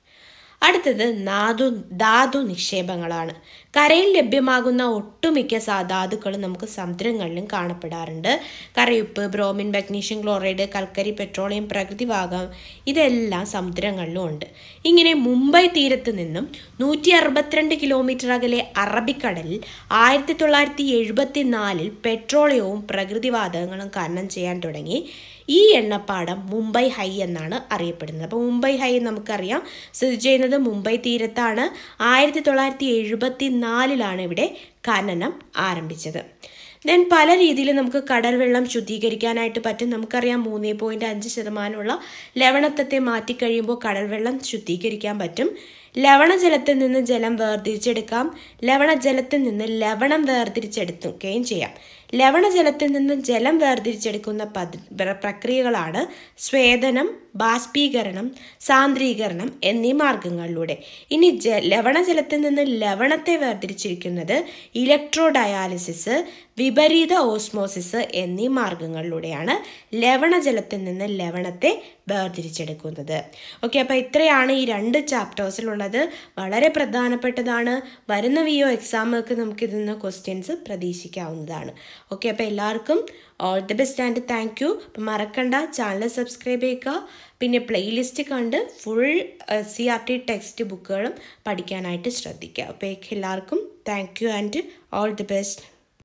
അടുത്തത് ധാതു ധാതു നിക്ഷേപങ്ങളാണ് കരയിൽ ലഭ്യമാകുന്ന ഒട്ടുമിക്ക ധാതുക്കളും നമുക്ക് സമുദ്രങ്ങളിലും കാണപ്പെടാറുണ്ട് കരയുപ്പ് ബ്രോമിൻ മഗ്നീഷ്യം ക്ലോറൈഡ് കൽക്കരി പെട്രോളിയം പ്രകൃതിവാതകം ഇതെല്ലാം സമുദ്രങ്ങളിലും ഉണ്ട് ഇങ്ങനെ മുംബൈ തീരത്ത് നിന്നും നൂറ്റി അറുപത്തിരണ്ട് കിലോമീറ്റർ അകലെ അറബിക്കടലിൽ ആയിരത്തി തൊള്ളായിരത്തി എഴുപത്തി നാലിൽ പെട്രോളിയവും പ്രകൃതിവാതകങ്ങളും ഖനനം ചെയ്യാൻ തുടങ്ങി ഈ എണ്ണപ്പാടം മുംബൈ ഹൈ എന്നാണ് അറിയപ്പെടുന്നത് അപ്പോൾ മുംബൈ ഹൈ നമുക്കറിയാം സ്ഥിതി ചെയ്യുന്നത് മുംബൈ തീരത്താണ് ആയിരത്തി തൊള്ളായിരത്തി എഴുപത്തി നാലിലാണ് ഇവിടെ ഖനനം ആരംഭിച്ചത് ദെൻ പല രീതിയിൽ നമുക്ക് കടൽ വെള്ളം ശുദ്ധീകരിക്കാനായിട്ട് പറ്റും നമുക്കറിയാം മൂന്ന് പോയിൻറ്റ് അഞ്ച് ശതമാനമുള്ള ലവണത്വത്തെ മാറ്റിക്കഴിയുമ്പോൾ കടൽ വെള്ളം ശുദ്ധീകരിക്കാൻ പറ്റും ലവണജലത്തിൽ നിന്ന് ജലം വേർതിരിച്ചെടുക്കാം ലവണജലത്തിൽ നിന്ന് ലവണം വേർതിരിച്ചെടുക്കുകയും ചെയ്യാം ലവണജലത്തിൽ നിന്ന് ജലം വേർതിരിച്ചെടുക്കുന്ന പദ പ്രക്രിയകളാണ് സ്വേദനം ബാഷ്പീകരണം സാന്ദ്രീകരണം എന്നീ മാർഗങ്ങളിലൂടെ ഇനി ജ ലവണജലത്തിൽ നിന്ന് ലവണത്തെ വേർതിരിച്ചിരിക്കുന്നത് ഇലക്ട്രോ ഡയാലിസിസ് വിപരീത ഓസ്മോസിസ് എന്നീ മാർഗങ്ങളിലൂടെയാണ് ലവണജലത്തിൽ നിന്ന് ലവണത്തെ വേർതിരിച്ചെടുക്കുന്നത് ഓക്കെ അപ്പോൾ ഇത്രയാണ് ഈ രണ്ട് ചാപ്റ്റേഴ്സിലുള്ളത് വളരെ പ്രധാനപ്പെട്ടതാണ് വരുന്ന വി ഒ എക്സാമുകൾക്ക് നമുക്ക് ഇതിൽ നിന്ന് ക്വസ്റ്റ്യൻസ് പ്രതീക്ഷിക്കാവുന്നതാണ് ഓക്കെ അപ്പോൾ എല്ലാവർക്കും all the best and thank you അപ്പം മറക്കണ്ട ചാനൽ സബ്സ്ക്രൈബ് ചെയ്യുക പിന്നെ പ്ലേലിസ്റ്റ് കണ്ട് full C R T text ബുക്കുകളും പഠിക്കാനായിട്ട് ശ്രദ്ധിക്കുക അപ്പോൾ എല്ലാവർക്കും thank you and all the best